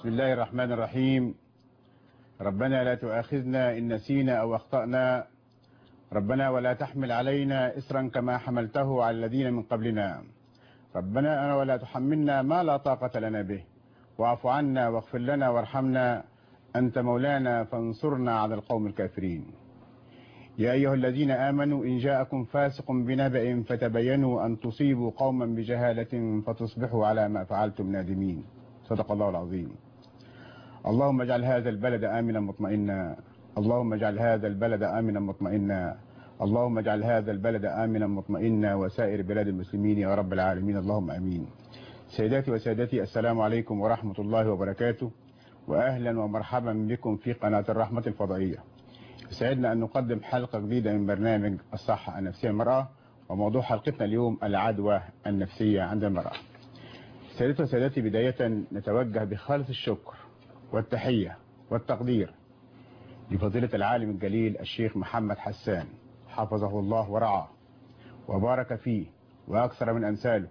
بسم الله الرحمن الرحيم ربنا لا تؤاخذنا إن نسينا أو أخطأنا ربنا ولا تحمل علينا إسرا كما حملته على الذين من قبلنا ربنا أنا ولا تحملنا ما لا طاقة لنا به واعف عنا واغفر لنا وارحمنا أنت مولانا فانصرنا على القوم الكافرين يا أيها الذين آمنوا إن جاءكم فاسق بنبأ فتبينوا أن تصيبوا قوما بجهالة فتصبحوا على ما فعلتم نادمين صدق الله العظيم اللهم اجعل هذا البلد آمنا مطمئنا اللهم اجعل هذا البلد آمنا مطمئنا اللهم اجعل هذا البلد آمنا مطمئنا وسائر بلاد المسلمين يا رب العالمين اللهم أمين سيداتي وسادتي السلام عليكم ورحمة الله وبركاته وأهلا ومرحبا بكم في قناة الرحمة الفضائية سعدنا أن نقدم حلقة جديدة من برنامج الصحة النفسية المرأة وموضوع حلقتنا اليوم العدوى النفسية عند المرأة سيدتي وسادتي بداية نتوجه بخالص الشكر والتحية والتقدير لفضيلة العالم الجليل الشيخ محمد حسان حفظه الله ورعاه وبارك فيه وأكثر من أمثاله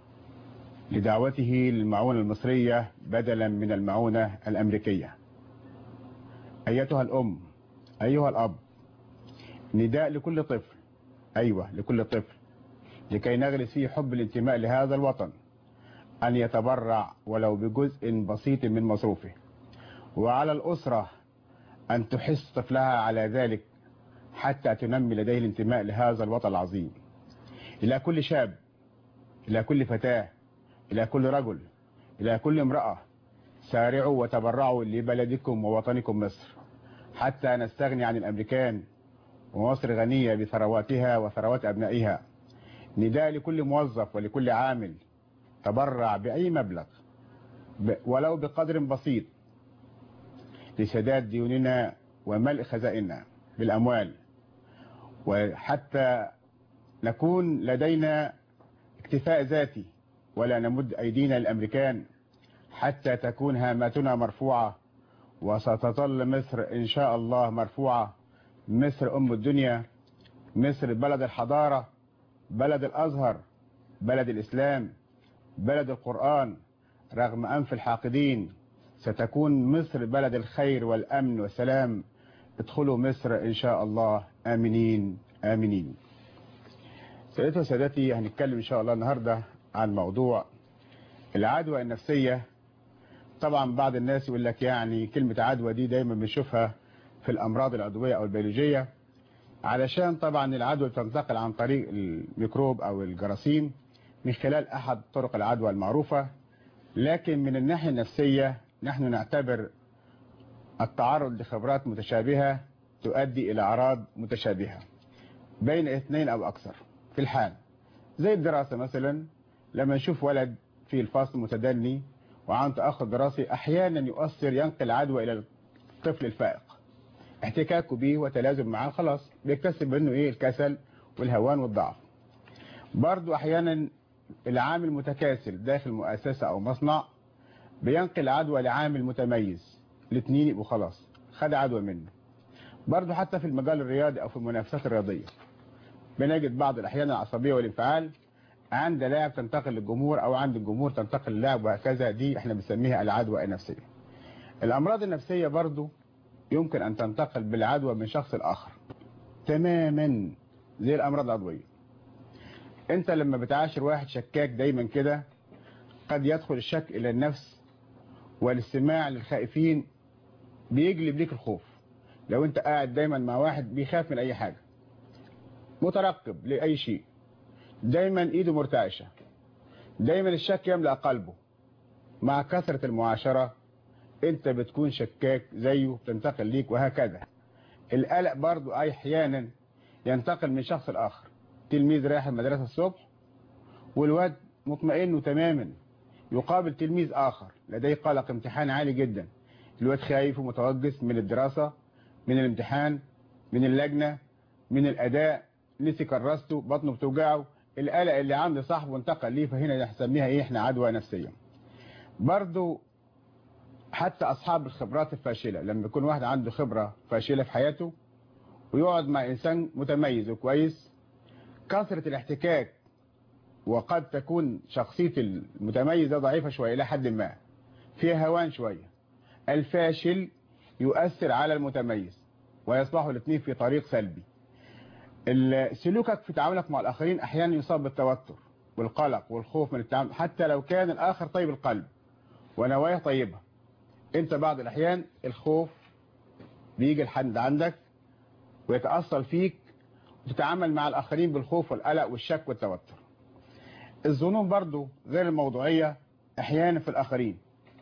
لدعوته للمعونة المصرية بدلا من المعونة الأمريكية أيتها الأم أيها الأب نداء لكل طفل أيوة لكل طفل لكي نغرس فيه حب الانتماء لهذا الوطن أن يتبرع ولو بجزء بسيط من مصروفه وعلى الأسرة أن تحس طفلها على ذلك حتى تنمي لديه الانتماء لهذا الوطن العظيم إلى كل شاب إلى كل فتاة إلى كل رجل إلى كل امرأة سارعوا وتبرعوا لبلدكم ووطنكم مصر حتى نستغني عن الأمريكان ومصر غنية بثرواتها وثروات أبنائها نداء لكل موظف ولكل عامل تبرع بأي مبلغ ولو بقدر بسيط لسداد ديوننا وملء خزائننا بالأموال وحتى نكون لدينا اكتفاء ذاتي ولا نمد أيدينا للأمريكان حتى تكون هاماتنا مرفوعة وستظل مصر إن شاء الله مرفوعة مصر أم الدنيا مصر بلد الحضارة بلد الأزهر بلد الإسلام بلد القرآن رغم أنف الحاقدين ستكون مصر بلد الخير والأمن والسلام ادخلوا مصر إن شاء الله آمنين آمنين سيدتي وسادتي هنتكلم إن شاء الله النهاردة عن موضوع العدوى النفسية طبعا بعض الناس يقول لك يعني كلمة عدوى دي دايما بنشوفها في الأمراض العضوية أو البيولوجية علشان طبعا العدوى بتنتقل عن طريق الميكروب أو الجراثيم من خلال أحد طرق العدوى المعروفة لكن من الناحية النفسية نحن نعتبر التعرض لخبرات متشابهة تؤدي إلى أعراض متشابهة بين اثنين أو أكثر في الحال زي الدراسة مثلا لما نشوف ولد في الفصل متدني وعن تأخر دراسي أحيانا يؤثر ينقل عدوى إلى الطفل الفائق احتكاكه به وتلازم معاه خلاص بيكتسب منه إيه الكسل والهوان والضعف برضو أحيانا العامل متكاسل داخل مؤسسة أو مصنع بينقل عدوى لعامل متميز الاثنين يبقوا خلاص خد عدوى منه برضو حتى في المجال الرياضي أو في المنافسات الرياضية بنجد بعض الأحيان العصبية والانفعال عند لاعب تنتقل للجمهور أو عند الجمهور تنتقل للاعب وهكذا دي احنا بنسميها العدوى النفسية الأمراض النفسية برضو يمكن أن تنتقل بالعدوى من شخص لآخر تماما زي الأمراض العضوية انت لما بتعاشر واحد شكاك دايما كده قد يدخل الشك إلى النفس والاستماع للخائفين بيجلب ليك الخوف لو انت قاعد دايما مع واحد بيخاف من أي حاجة مترقب لأي شيء دايما ايده مرتعشة دايما الشك يملأ قلبه مع كثرة المعاشرة انت بتكون شكاك زيه تنتقل ليك وهكذا القلق برضو احيانا ينتقل من شخص لآخر تلميذ رايح المدرسة الصبح والواد مطمئن تماما يقابل تلميذ آخر لديه قلق امتحان عالي جدا الواد خايف ومتوجس من الدراسة من الامتحان من اللجنة من الأداء نسي كراسته بطنه بتوجعه القلق اللي عند صاحبه انتقل ليه فهنا نسميها ايه احنا عدوى نفسية برضو حتى أصحاب الخبرات الفاشلة لما يكون واحد عنده خبرة فاشلة في حياته ويقعد مع إنسان متميز وكويس كثرة الاحتكاك وقد تكون شخصية المتميز ده ضعيفة شوية إلى حد ما فيها هوان شوية الفاشل يؤثر على المتميز ويصبحوا الاثنين في طريق سلبي سلوكك في تعاملك مع الآخرين أحيانا يصاب بالتوتر والقلق والخوف من التعامل حتى لو كان الآخر طيب القلب ونوايا طيبة انت بعض الأحيان الخوف بيجي لحد عندك ويتأثر فيك وتتعامل مع الآخرين بالخوف والقلق والشك والتوتر الظنون برضو غير الموضوعية أحيانا في الآخرين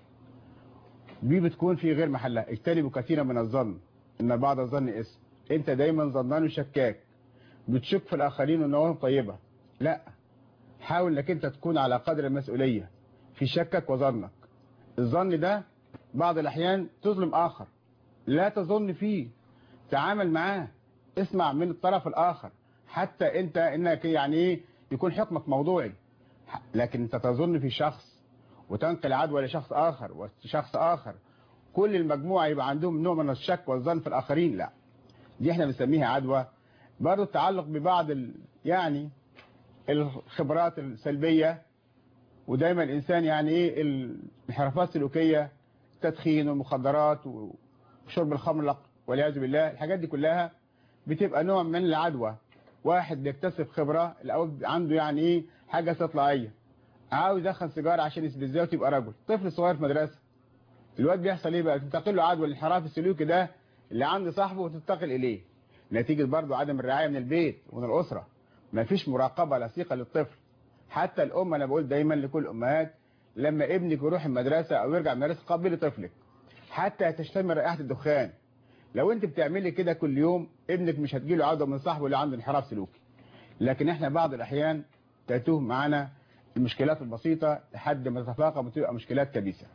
دي بتكون في غير محلها اجتنبوا كثيرا من الظن ان بعض الظن اسم انت دايما ظنان وشكاك بتشك في الاخرين ونواهم طيبة لا حاول انك انت تكون على قدر المسؤولية في شكك وظنك الظن ده بعض الاحيان تظلم اخر لا تظن فيه تعامل معاه اسمع من الطرف الاخر حتى انت انك يعني ايه يكون حكمك موضوعي لكن انت تظن في شخص وتنقل عدوى لشخص آخر وشخص آخر كل المجموعة يبقى عندهم نوع من الشك والظن في الآخرين لا دي احنا بنسميها عدوى برضه التعلق ببعض ال... يعني الخبرات السلبية ودايما الإنسان يعني ايه الانحرافات السلوكية التدخين والمخدرات وشرب الخمر والعياذ بالله الحاجات دي كلها بتبقى نوع من العدوى واحد بيكتسب خبرة الأول عنده يعني ايه حاجة استطلاعية عاوز يدخن سيجاره عشان يثبت ذاته يبقى رجل طفل صغير في مدرسه الواد بيحصل ايه بقى تنتقل له عدوى الانحراف السلوكي ده اللي عند صاحبه وتنتقل اليه نتيجه برضه عدم الرعايه من البيت ومن الاسره ما فيش مراقبه لصيقه للطفل حتى الام انا بقول دايما لكل الامهات لما ابنك يروح المدرسه او يرجع من المدرسه قبلي طفلك حتى تشتم رائحه الدخان لو انت بتعملي كده كل يوم ابنك مش هتجيله عدوى من صاحبه اللي عنده انحراف سلوكي لكن احنا بعض الاحيان تتوه معانا المشكلات البسيطة لحد ما تتفاقم وتبقى مشكلات كبيسة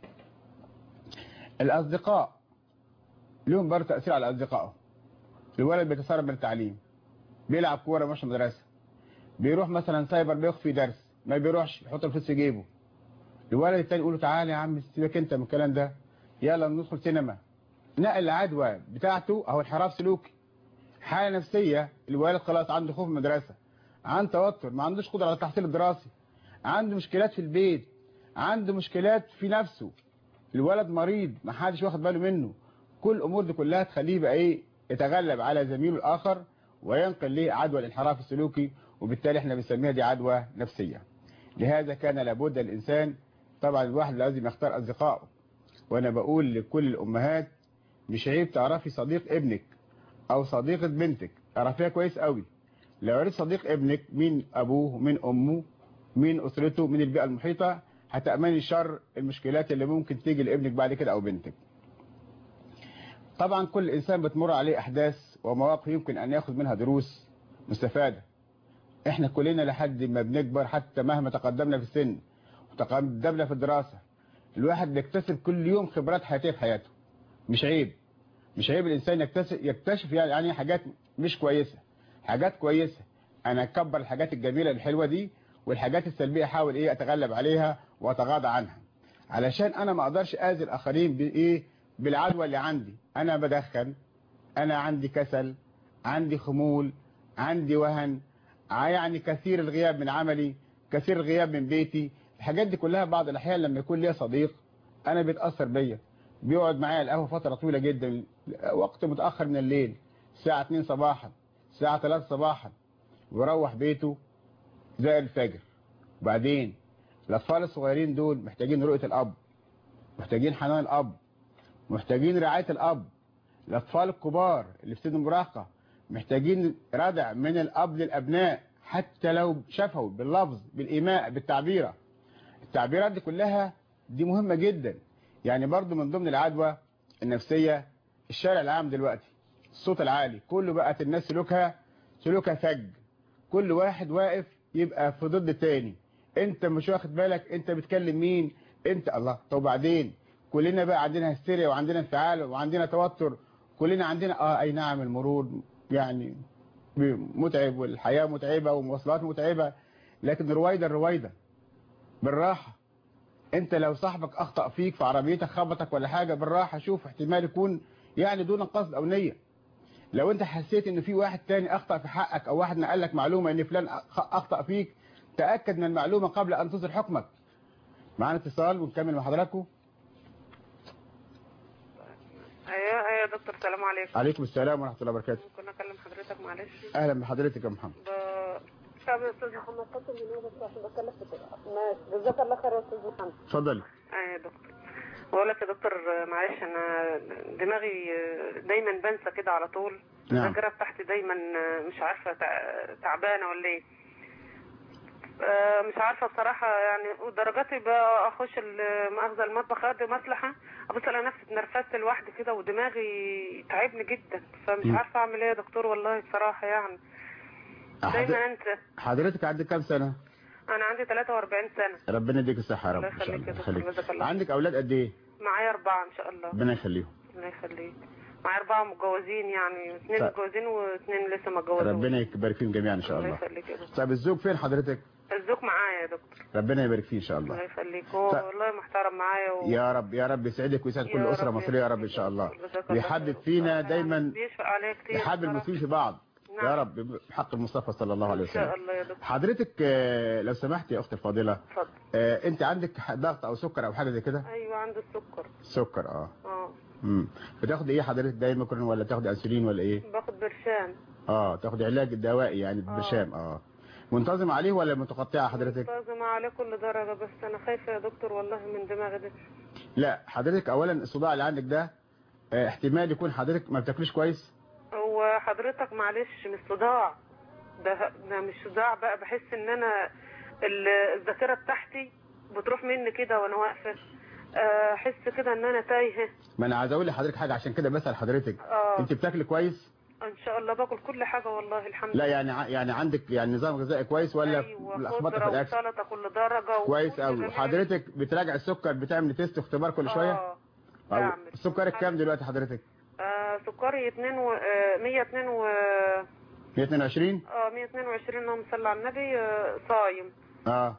الأصدقاء لهم برضه تأثير على أصدقائه الولد بيتسرب من التعليم بيلعب كورة مش مدرسة بيروح مثلا سايبر بيخفي درس ما بيروحش يحط الفلوس في جيبه الولد التاني يقول له تعالى يا عم سيبك انت من الكلام ده يلا ندخل سينما نقل العدوى بتاعته او انحراف سلوكي حالة نفسية الولد خلاص عنده خوف من المدرسة عنده توتر ما عندوش قدرة على التحصيل الدراسي عنده مشكلات في البيت عنده مشكلات في نفسه الولد مريض ما حدش واخد باله منه كل الامور دي كلها تخليه بقى ايه يتغلب على زميله الاخر وينقل له عدوى الانحراف السلوكي وبالتالي احنا بنسميها دي عدوى نفسيه لهذا كان لابد الانسان طبعا الواحد لازم يختار اصدقائه وانا بقول لكل الامهات مش عيب تعرفي صديق ابنك او صديقه بنتك اعرفيها كويس قوي لو عرفت صديق ابنك مين ابوه مين امه من أسرته من البيئة المحيطة هتأمني شر المشكلات اللي ممكن تيجي لابنك بعد كده أو بنتك طبعا كل إنسان بتمر عليه أحداث ومواقف يمكن أن يأخذ منها دروس مستفادة احنا كلنا لحد ما بنكبر حتى مهما تقدمنا في السن وتقدمنا في الدراسة الواحد بيكتسب كل يوم خبرات حياتية في حياته مش عيب مش عيب الإنسان يكتسب, يكتشف يعني حاجات مش كويسة حاجات كويسة أنا أكبر الحاجات الجميلة الحلوة دي والحاجات السلبية احاول ايه اتغلب عليها واتغاضى عنها علشان انا ما اقدرش اذي الاخرين بايه بالعدوى اللي عندي انا بدخن انا عندي كسل عندي خمول عندي وهن يعني كثير الغياب من عملي كثير الغياب من بيتي الحاجات دي كلها بعض الاحيان لما يكون ليا صديق انا بيتاثر بيا بيقعد معايا القهوه فتره طويله جدا وقت متاخر من الليل الساعه 2 صباحا الساعه 3 صباحا ويروح بيته زي الفجر وبعدين الأطفال الصغيرين دول محتاجين رؤية الأب محتاجين حنان الأب محتاجين رعاية الأب الأطفال الكبار اللي في سن المراهقة محتاجين ردع من الأب للأبناء حتى لو شافوا باللفظ بالإيماء بالتعبيرة التعبيرات دي كلها دي مهمة جدا يعني برضو من ضمن العدوى النفسية الشارع العام دلوقتي الصوت العالي كله بقت الناس سلوكها سلوكها فج كل واحد واقف يبقى في ضد التاني انت مش واخد بالك انت بتكلم مين انت الله طب وبعدين كلنا بقى عندنا هستيريا وعندنا انفعال وعندنا توتر كلنا عندنا اه اي نعم المرور يعني متعب والحياة متعبة والمواصلات متعبة لكن رويدا رويدا بالراحة انت لو صاحبك اخطأ فيك في عربيتك خبطك ولا حاجة بالراحة شوف احتمال يكون يعني دون قصد او نية لو انت حسيت ان في واحد تاني اخطأ في حقك او واحد نقل لك معلومة ان فلان اخطأ فيك تأكد من المعلومة قبل ان تصدر حكمك معانا اتصال ونكمل مع حضراتكم دكتور السلام عليكم عليكم السلام ورحمه الله وبركاته ممكن اكلم حضرتك معلش اهلا بحضرتك يا محمد ب... طب يا استاذ محمد قسم من هنا بس عشان بتكلم في كده ماشي جزاك الله خير يا استاذ محمد اتفضلي اه يا دكتور بقول لك يا دكتور معلش انا دماغي دايما بنسى كده على طول نعم. الذاكره بتاعتي دايما مش عارفه تع- تعبانه ولا ايه آه، مش عارفه بصراحه يعني درجاتي بقى اخش ال- مؤاخذه المطبخ ادي مصلحه ابص على نفسي اتنرفزت لوحدي كده ودماغي تعبني جدا فمش مم. عارفه اعمل ايه يا دكتور والله بصراحه يعني دايما حضر- انسى حضرتك عندك كام سنه انا عندي 43 سنه ربنا يديك الصحه يا رب الله ان شاء يخليك يا الله دكتور، يخليك جزاك الله. عندك اولاد قد ايه معايا اربعه ان شاء الله ربنا يخليهم الله يخليك معايا أربعة متجوزين يعني اثنين طيب. متجوزين واثنين لسه ما اتجوزوش ربنا يبارك فيهم جميعا ان شاء الله الله يخليك يا دكتور طب الزوج فين حضرتك الزوج معايا يا دكتور ربنا يبارك فيه ان شاء الله الله يخليك هو طيب. والله محترم معايا و... يا رب يا رب يسعدك ويسعد كل يا اسره رب مصريه يا رب ان يخليك. شاء الله جزاك الله ويحبب خير. فينا يعني دايما بيشفق عليا كتير يحبب بصراحة. المسلمين في بعض نعم. يا رب بحق المصطفى صلى الله عليه ان شاء وسلم الله يا دكتور حضرتك آه، لو سمحت يا اختي الفاضله اتفضل آه، انت عندك ضغط او سكر او حاجه زي كده ايوه عندي السكر سكر اه اه امم بتاخد ايه حضرتك دايما ولا تاخد انسولين ولا ايه باخد برشام اه تاخد علاج دوائي يعني برشام اه منتظم عليه ولا متقطعه حضرتك لازم عليه كل درجة بس انا خايفة يا دكتور والله من دماغي ده لا حضرتك اولا الصداع اللي عندك ده آه، احتمال يكون حضرتك ما بتاكلش كويس هو حضرتك معلش مش صداع ده ده مش صداع بقى بحس ان انا ال- الذاكره بتاعتي بتروح مني كده وانا واقفه آه، احس كده ان انا تايهه ما انا عايز اقول لحضرتك حاجه عشان كده بسال حضرتك اه انت بتاكلي كويس ان شاء الله باكل كل حاجه والله الحمد لا لله يعني ع- يعني عندك يعني نظام غذائي كويس ولا ايوه لخبطه في خضره الاكل وسلطه كل درجه كويس وكل قوي جميع- وحضرتك بتراجع السكر بتعمل تيست اختبار كل شويه اه أو بعمل. سكرك كام دلوقتي حضرتك آه سكري 2 و آه 102 و 122 اه 122 اللهم صل على النبي آه صايم اه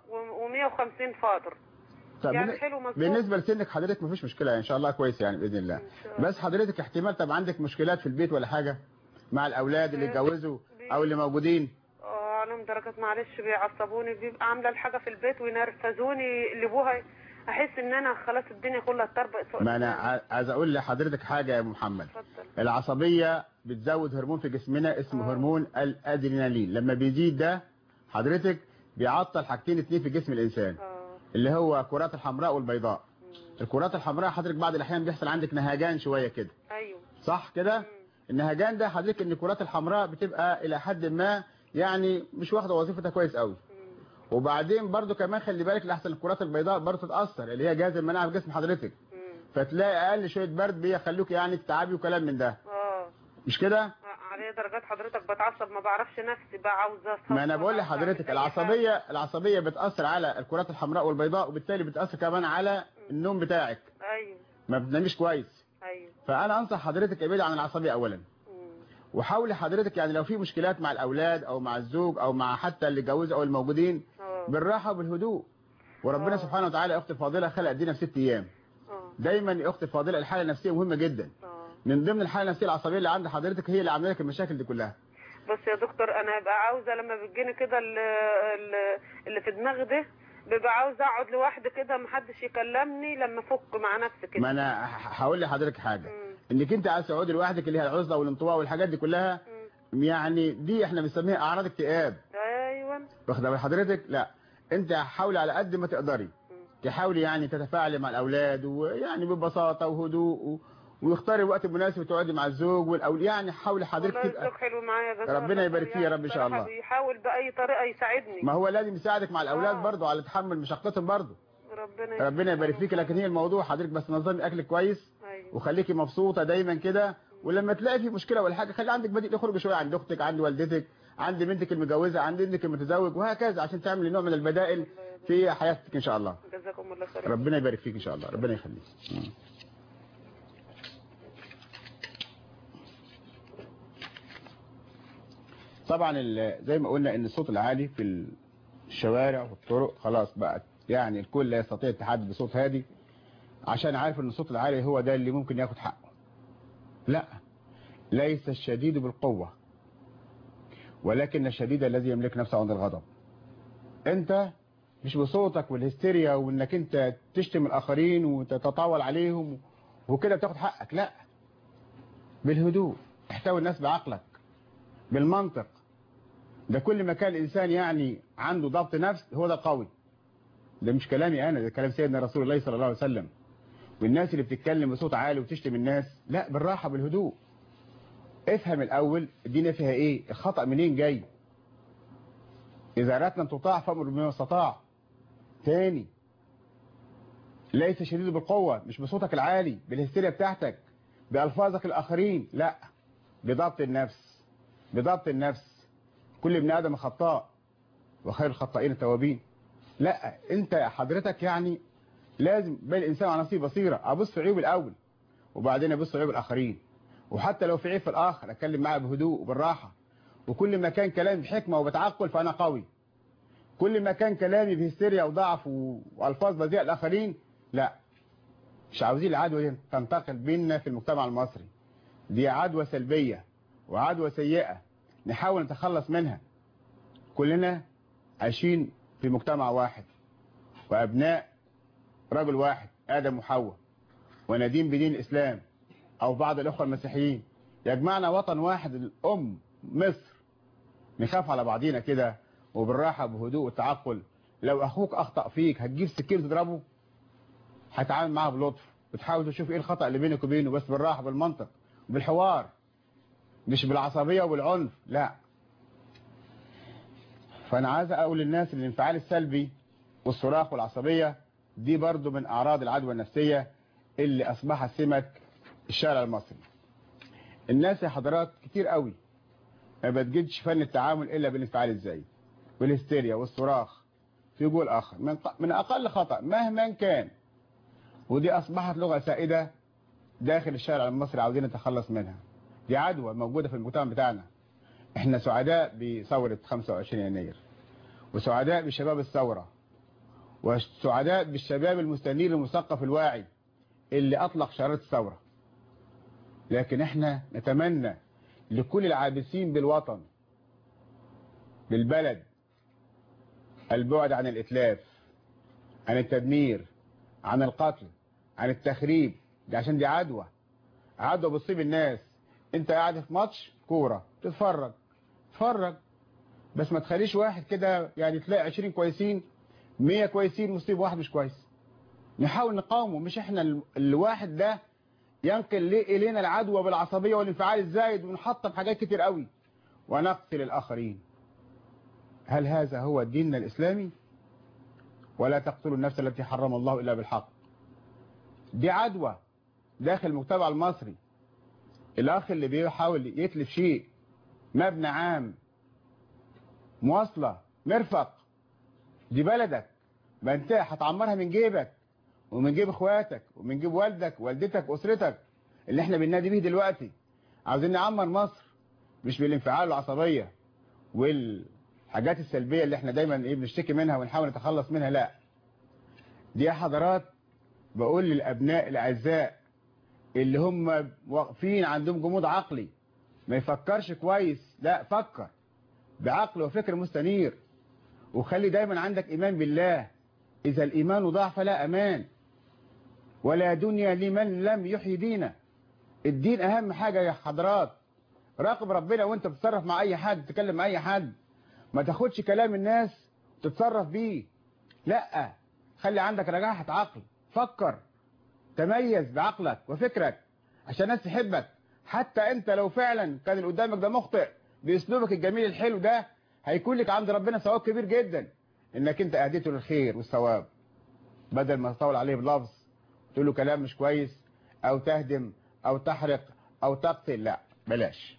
و150 فاطر طب يعني بن- حلو مظبوط بالنسبه لسنك حضرتك مفيش مشكله يعني ان شاء الله كويس يعني باذن الله إن شاء الله. بس حضرتك احتمال طب عندك مشكلات في البيت ولا حاجه مع الاولاد اللي بي- اتجوزوا بي- او اللي موجودين اه عليهم درجات معلش بيعصبوني بيبقى عامله الحاجه في البيت وينرفزوني يقلبوها احس ان انا خلاص الدنيا كلها اتطربقت فوق ما انا دماغي. ع- عايز اقول لحضرتك حاجه يا محمد اتفضل العصبيه بتزود هرمون في جسمنا اسمه آه. هرمون الادرينالين لما بيزيد ده حضرتك بيعطل حاجتين اتنين في جسم الانسان اه اللي هو الكرات الحمراء والبيضاء مم. الكرات الحمراء حضرتك بعض الاحيان بيحصل عندك نهجان شويه كده ايوه صح كده مم. النهجان ده حضرتك ان الكرات الحمراء بتبقى الى حد ما يعني مش واخده وظيفتها كويس قوي مم. وبعدين برضو كمان خلي بالك لحسن الكرات البيضاء برضو تتاثر اللي هي جهاز المناعه في جسم حضرتك مم. فتلاقي اقل شويه برد بيخلوك يعني تتعبي وكلام من ده اه مش كده عليه درجات حضرتك بتعصب ما بعرفش نفسي بقى عاوزه أصفر، ما انا بقول عاوزة أعمل لحضرتك أي العصبيه العصبيه بتاثر على الكرات الحمراء والبيضاء وبالتالي بتاثر كمان على النوم بتاعك حاجة. ايوه ما بتناميش كويس ايوه فانا انصح حضرتك ابعد عن العصبيه اولا مم. وحاولي حضرتك يعني لو في مشكلات مع الاولاد او مع الزوج او مع حتى اللي اتجوزوا او الموجودين اه بالراحه وبالهدوء وربنا آه. سبحانه وتعالى يا اختي الفاضله خلق دينا في ست ايام اه دايما يا اختي الفاضله الحاله النفسيه مهمه جدا اه من ضمن الحاله النفسيه العصبيه اللي عند حضرتك هي اللي عامله لك المشاكل دي كلها بص يا دكتور انا ببقى عاوزه لما بتجيني كده ال- ال- اللي في دماغي ده ببقى عاوزه اقعد لوحدي كده محدش يكلمني لما افك مع نفسي كده ما انا ه- هقول لحضرتك حاجه مم. انك انت عايز تقعدي لوحدك اللي هي العزله والانطواء والحاجات دي كلها مم. يعني دي احنا بنسميها اعراض اكتئاب ايوه واخده بال حضرتك لا انت حاولي على قد ما تقدري مم. تحاولي يعني تتفاعلي مع الاولاد ويعني ببساطه وهدوء و... واختاري الوقت المناسب تقعدي مع الزوج والاولاد يعني حاولي حضرتك والله تبقى الزوج حلو معايا بس ربنا والله يبارك فيه يا رب إن شاء بصراحة الله. بيحاول باي طريقه يساعدني ما هو لازم يساعدك مع الاولاد آه. برضه على تحمل مشقتهم برضه ربنا ربنا يبارك فيك لكن هي الموضوع حضرتك بس نظمي اكلك كويس ايوه وخليكي مبسوطه دايما كده ولما تلاقي في مشكله ولا حاجه خلي عندك بديل اخرج شويه عند اختك عند والدتك عند بنتك المتجوزه عند ابنك المتزوج وهكذا عشان تعملي نوع من البدائل في حياتك ان شاء الله جزاكم الله خير ربنا يبارك فيك ان شاء الله ربنا يخليك مم. طبعا ال- زي ما قلنا ان الصوت العالي في الشوارع والطرق خلاص بقت يعني الكل لا يستطيع التحدث بصوت هادي عشان عارف ان الصوت العالي هو ده اللي ممكن ياخد حقه لا ليس الشديد بالقوة ولكن الشديد الذي يملك نفسه عند الغضب انت مش بصوتك والهستيريا وانك انت تشتم الاخرين وتتطاول عليهم وكده بتاخد حقك لا بالهدوء احتوي الناس بعقلك بالمنطق ده كل ما كان الإنسان يعني عنده ضبط نفس هو ده القوي ده مش كلامي أنا ده كلام سيدنا رسول الله صلى الله عليه وسلم والناس اللي بتتكلم بصوت عالي وتشتم الناس لا بالراحة بالهدوء افهم الأول الدين فيها ايه الخطأ منين جاي إذا أردت أن تطاع فأمر بما استطاع تاني ليس شديد بالقوة مش بصوتك العالي بالهستيريا بتاعتك بألفاظك الآخرين لا بضبط النفس بضبط النفس كل ابن آدم خطاء وخير الخطائين التوابين لا انت حضرتك يعني لازم بين الإنسان على نصيب بصيرة أبص في عيوب الأول وبعدين أبص في عيوب الآخرين وحتى لو في عيب في الآخر أتكلم معاه بهدوء وبالراحة وكل ما كان كلامي بحكمة وبتعقل فأنا قوي كل ما كان كلامي بهستيريا وضعف والفاظ بذيئه الاخرين لا مش عاوزين العدوى دي تنتقل بيننا في المجتمع المصري دي عدوى سلبية وعدوى سيئة نحاول نتخلص منها كلنا عايشين في مجتمع واحد وأبناء رجل واحد آدم وحواء وندين بدين الإسلام أو بعض الأخوة المسيحيين يجمعنا وطن واحد الأم مصر نخاف على بعضينا كده وبالراحة بهدوء والتعقل لو أخوك أخطأ فيك هتجيب سكين تضربه هتعامل معاه بلطف وتحاول تشوف ايه الخطأ اللي بينك وبينه بس بالراحة بالمنطق بالحوار مش بالعصبية وبالعنف لا فأنا عايز أقول للناس ان الانفعال السلبي والصراخ والعصبية دي برضو من أعراض العدوى النفسية اللي أصبحت سمة الشارع المصري الناس يا حضرات كتير قوي ما بتجدش فن التعامل إلا بالانفعال الزايد والهستيريا والصراخ في جول آخر من, من أقل خطأ مهما كان ودي أصبحت لغة سائدة داخل الشارع المصري عاوزين نتخلص منها دي عدوى موجودة في المجتمع بتاعنا احنا سعداء بثورة 25 يناير وسعداء بشباب الثورة وسعداء بالشباب المستنير المثقف الواعي اللي أطلق شعارات الثورة لكن احنا نتمنى لكل العابسين بالوطن بالبلد البعد عن الإتلاف عن التدمير عن القتل عن التخريب دي عشان دي عدوى عدوى بتصيب الناس انت قاعد في ماتش كورة تتفرج تتفرج بس ما تخليش واحد كده يعني تلاقي 20 كويسين 100 كويسين مصيب واحد مش كويس نحاول نقاومه مش احنا الواحد ده ينقل ليه الينا العدوى بالعصبية والانفعال الزايد ونحطم حاجات كتير قوي ونقتل الآخرين هل هذا هو ديننا الإسلامي ولا تقتلوا النفس التي حرم الله إلا بالحق دي عدوى داخل المجتمع المصري الأخ اللي بيحاول يتلف شيء مبنى عام مواصلة مرفق دي بلدك ما انت هتعمرها من جيبك ومن جيب اخواتك ومن جيب والدك والدتك اسرتك اللي احنا بننادي بيه دلوقتي عاوزين نعمر مصر مش بالانفعال والعصبية والحاجات السلبية اللي احنا دايما ايه بنشتكي منها ونحاول نتخلص منها لا دي يا حضرات بقول للابناء الاعزاء اللي هم واقفين عندهم جمود عقلي ما يفكرش كويس لا فكر بعقل وفكر مستنير وخلي دايما عندك ايمان بالله اذا الايمان ضاع فلا امان ولا دنيا لمن لم يحيي دينه الدين اهم حاجة يا حضرات راقب ربنا وانت بتتصرف مع اي حد تتكلم مع اي حد ما تاخدش كلام الناس تتصرف بيه لا خلي عندك رجاحة عقل فكر تميز بعقلك وفكرك عشان الناس تحبك حتى انت لو فعلا كان اللي قدامك ده مخطئ باسلوبك الجميل الحلو ده هيكون لك عند ربنا ثواب كبير جدا انك انت اهديته للخير والثواب بدل ما تطول عليه بلفظ تقول له كلام مش كويس او تهدم او تحرق او تقتل لا بلاش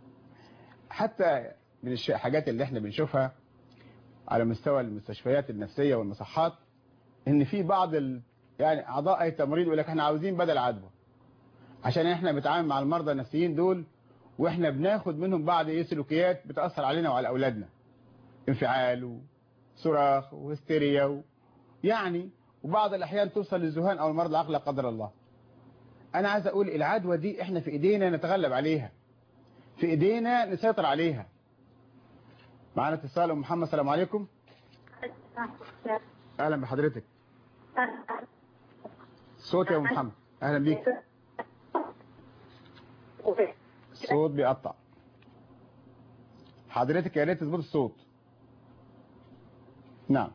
حتى من الحاجات اللي احنا بنشوفها على مستوى المستشفيات النفسية والمصحات ان في بعض ال... يعني اعضاء اي تمريض يقول لك احنا عاوزين بدل عدوى عشان احنا بنتعامل مع المرضى النفسيين دول واحنا بناخد منهم بعض ايه سلوكيات بتأثر علينا وعلى اولادنا انفعال وصراخ وهستيريا و... يعني وبعض الاحيان توصل للذهان او المرض العقل لا قدر الله انا عايز اقول العدوى دي احنا في ايدينا نتغلب عليها في ايدينا نسيطر عليها معانا اتصال ام محمد السلام عليكم اهلا بحضرتك صوت يا ام محمد اهلا بيك الصوت بيقطع حضرتك يا ريت تظبط الصوت نعم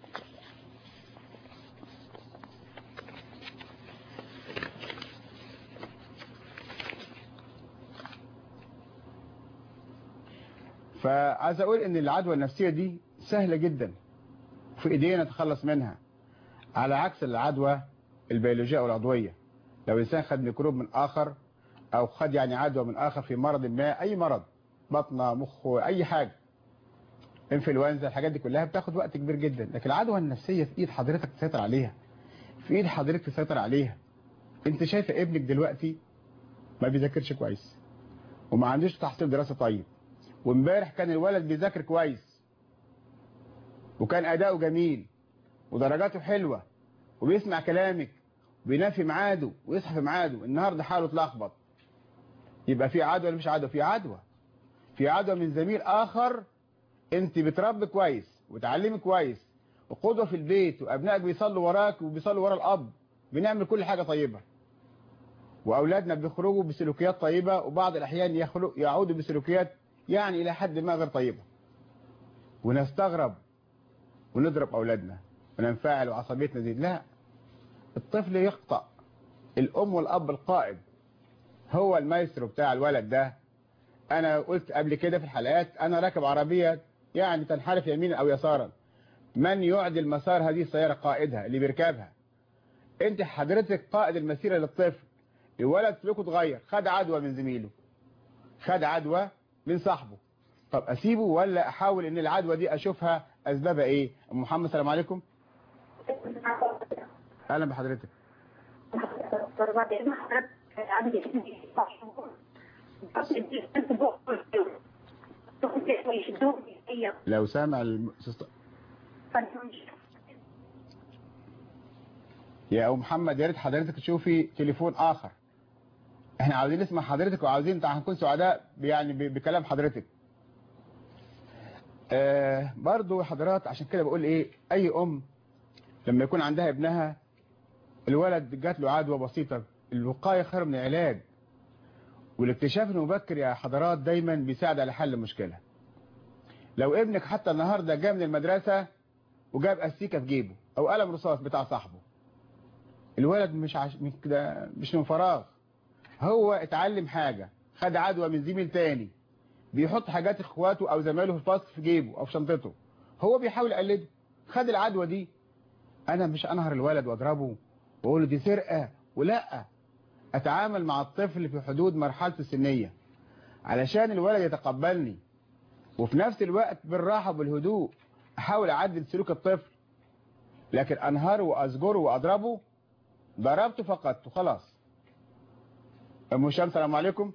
فعايز اقول ان العدوى النفسية دي سهلة جدا في ايدينا نتخلص منها على عكس العدوى البيولوجية او العضوية لو انسان خد ميكروب من اخر او خد يعني عدوى من اخر في مرض ما اي مرض بطنه مخه اي حاجة انفلونزا الحاجات دي كلها بتاخد وقت كبير جدا لكن العدوى النفسية في ايد حضرتك تسيطر عليها في ايد حضرتك تسيطر عليها انت شايفه ابنك دلوقتي ما بيذاكرش كويس وما عندوش تحصيل دراسة طيب وامبارح كان الولد بيذاكر كويس وكان اداؤه جميل ودرجاته حلوة وبيسمع كلامك وبينام في ميعاده ويصحى في ميعاده النهارده حاله اتلخبط يبقى في عدوى ولا مش عدوى في عدوى في عدوى من زميل اخر انت بتربي كويس وتعلمي كويس وقدوه في البيت وابنائك بيصلوا وراك وبيصلوا ورا الاب بنعمل كل حاجة طيبة واولادنا بيخرجوا بسلوكيات طيبة وبعض الاحيان يخلق يعودوا بسلوكيات يعني الى حد ما غير طيبة ونستغرب ونضرب اولادنا وننفعل وعصبيتنا دي لا الطفل يخطأ الام والاب القائد هو المايسترو بتاع الولد ده انا قلت قبل كده في الحلقات انا راكب عربية يعني تنحرف يمينا او يسارا من يعدل مسار هذه السيارة قائدها اللي بيركبها انت حضرتك قائد المسيرة للطفل الولد سلوكه اتغير خد عدوى من زميله خد عدوى من صاحبه طب اسيبه ولا احاول ان العدوى دي اشوفها اسبابها ايه ام محمد السلام عليكم اهلا بحضرتك لو سامع الم... يا ام محمد يا ريت حضرتك تشوفي تليفون اخر احنا عاوزين نسمع حضرتك وعاوزين هنكون سعداء يعني ب- بكلام حضرتك آه برضو حضرات عشان كده بقول ايه اي ام لما يكون عندها ابنها الولد جات له عدوى بسيطة الوقاية خير من العلاج والاكتشاف المبكر يا حضرات دايما بيساعد على حل المشكلة لو ابنك حتى النهاردة جاء من المدرسة وجاب استيكة في جيبه او قلم رصاص بتاع صاحبه الولد مش عش... من كده مش من فراغ هو اتعلم حاجة خد عدوى من زميل تاني بيحط حاجات اخواته او زمايله في الفصل في جيبه او في شنطته هو بيحاول يقلده خد العدوى دي انا مش انهر الولد واضربه واقول له دي سرقة ولا اتعامل مع الطفل في حدود مرحلته السنية علشان الولد يتقبلني وفي نفس الوقت بالراحة بالهدوء احاول اعدل سلوك الطفل لكن انهره وازجره واضربه ضربته فقدته خلاص ام هشام السلام عليكم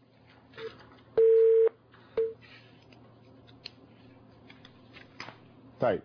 طيب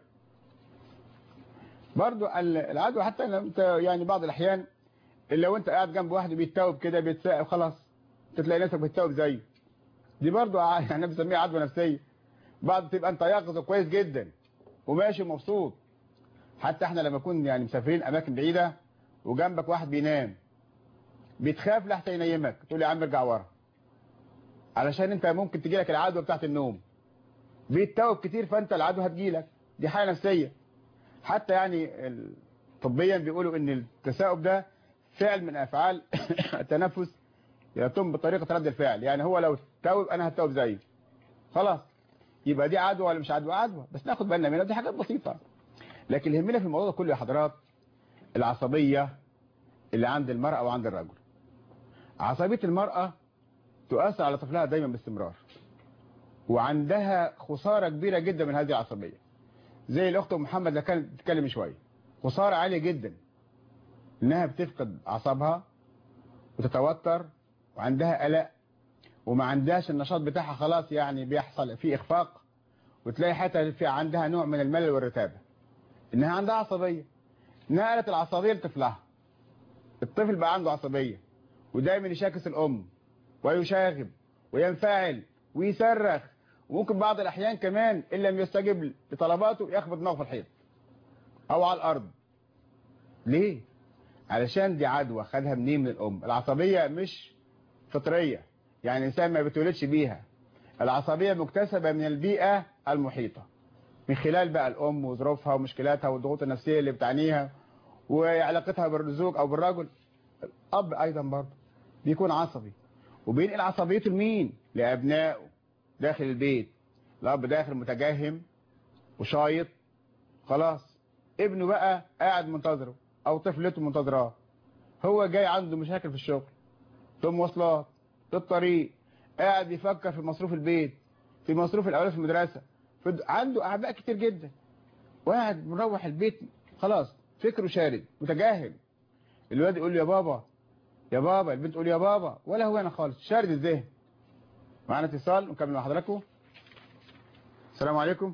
برضو ال- العدوى حتى لو انت يعني بعض الاحيان لو انت قاعد جنب واحد بيتوب كده بيتساقب خلاص تلاقي نفسك بتتوب زيه دي برضو ع- يعني بنسميها عدوى نفسيه بعض تبقى انت يقظه كويس جدا وماشي مبسوط حتى احنا لما نكون يعني مسافرين اماكن بعيده وجنبك واحد بينام بتخاف لحتى ينيمك تقول يا عم ارجع ورا علشان انت ممكن تجي لك العدوى بتاعت النوم بيتوب كتير فانت العدوى هتجيلك دي حاجه نفسيه حتى يعني ال- طبيا بيقولوا ان التثاؤب ده فعل من افعال التنفس يتم بطريقه رد الفعل يعني هو لو توب انا هتوب زيه خلاص يبقى دي عدوى ولا مش عدوى عدوى بس ناخد بالنا منها دي حاجات بسيطه لكن اللي يهمنا في الموضوع ده كله يا حضرات العصبيه اللي عند المرأة وعند الرجل عصبية المرأة تؤثر على طفلها دايما باستمرار وعندها خسارة كبيرة جدا من هذه العصبية زي الأخت أم محمد اللي كانت بتتكلم شوية خسارة عالية جدا إنها بتفقد أعصابها وتتوتر وعندها قلق وما عندهاش النشاط بتاعها خلاص يعني بيحصل فيه إخفاق وتلاقي حتى في عندها نوع من الملل والرتابة إنها عندها عصبية نقلت العصبية لطفلها الطفل بقى عنده عصبية ودايما يشاكس الأم ويشاغب وينفعل ويصرخ وممكن بعض الأحيان كمان إن لم يستجب لطلباته يخبط دماغه في الحيط أو على الأرض ليه؟ علشان دي عدوى خدها منين من الأم العصبية مش فطرية يعني الانسان ما بيتولدش بيها العصبيه مكتسبه من البيئه المحيطه من خلال بقى الام وظروفها ومشكلاتها والضغوط النفسيه اللي بتعنيها وعلاقتها بالزوج او بالرجل الاب ايضا برضه بيكون عصبي وبينقل عصبيته لمين لابنائه داخل البيت الاب داخل متجهم وشايط خلاص ابنه بقى قاعد منتظره او طفلته منتظراه هو جاي عنده مشاكل في الشغل في المواصلات في الطريق قاعد يفكر في مصروف البيت في مصروف الاولاد في المدرسه في عنده اعباء كتير جدا وقاعد مروح البيت خلاص فكره شارد متجاهل الواد يقول له يا بابا يا بابا البنت تقول يا بابا ولا هو انا خالص شارد الذهن معانا اتصال نكمل مع حضراتكم السلام عليكم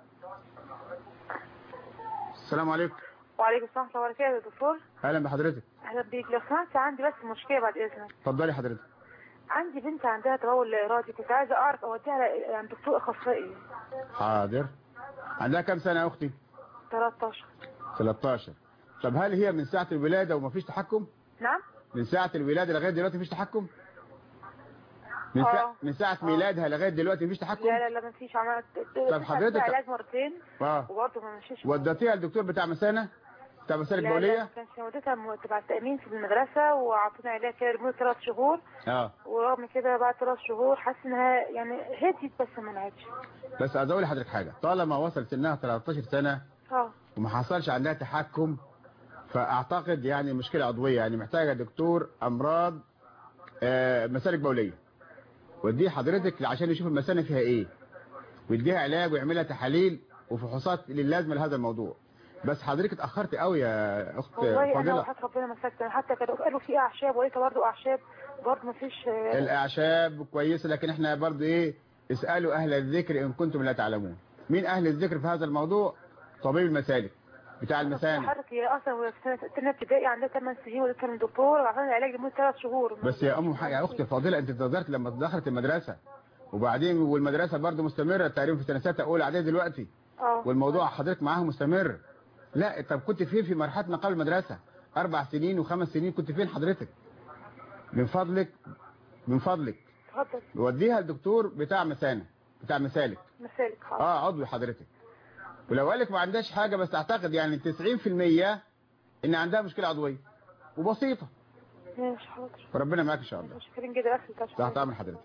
السلام عليكم وعليكم السلام ورحمة الله وبركاته يا دكتور اهلا بحضرتك أهلا بيك لو سمحت عندي بس مشكلة بعد إذنك اتفضلي حضرتك عندي بنت عندها تبول لا إرادي كنت عايزة أعرف أوديها ل- عند دكتور أخصائي حاضر عندها كام سنه يا اختي 13 13 طب هل هي من ساعه الولاده ومفيش تحكم نعم من ساعه الولاده لغايه دلوقتي مفيش تحكم من آه. ساعه من ساعه آه. ميلادها لغايه دلوقتي مفيش تحكم لا لا لا ما فيش عملت طب حضرتك- علاج مرتين اه وبرضه ما مشيش وديتيها للدكتور بتاع مسانه بتاع مسالك لا لا بوليه ما كانش وديتها م- تبع التأمين في المدرسة وعطونا علاج كده لمدة ثلاث شهور اه ورغم كده بعد ثلاث شهور حاسة إنها يعني هديت بس ما منعتش بس عايز اقول لحضرتك حاجه طالما وصل سنها 13 سنه اه وما حصلش عندها تحكم فاعتقد يعني مشكله عضويه يعني محتاجه دكتور امراض آه، مسالك بوليه وديه حضرتك عشان يشوف المثانه فيها ايه ويديها علاج ويعملها تحاليل وفحوصات للازمه لهذا الموضوع بس حضرتك اتاخرت قوي يا اخت والله أنا فاضله وحياة ربنا ما سكت حتى كانوا قالوا في أعشاب ولقيتها برضه أعشاب برضه ما فيش آه، الاعشاب كويسه لكن احنا برضه ايه اسالوا اهل الذكر ان كنتم لا تعلمون مين اهل الذكر في هذا الموضوع طبيب المسالك بتاع المثانه حضرتك هي اصلا وهي في سنه سنة ابتدائي عندها 8 سنين ولسه من دكتور وعملنا علاج لمده 3 شهور بس يا ام حاجه يا اختي فاضله انت انتظرت لما دخلت المدرسه وبعدين والمدرسه برضه مستمره تقريبا في سنه سته اولى اعدادي دلوقتي اه والموضوع حضرتك معاها مستمر لا طب كنت فين في مرحله ما قبل المدرسه اربع سنين وخمس سنين كنت فين حضرتك من فضلك من فضلك اتفضل وديها الدكتور بتاع مسانه بتاع مسالك مسالك حاضر اه عضوي حضرتك ولو قال لك ما عندهاش حاجه بس اعتقد يعني 90% ان عندها مشكله عضويه وبسيطه ماشي حاضر فربنا معاك ان شاء الله شكرا جدا اخي تحت امر حضرتك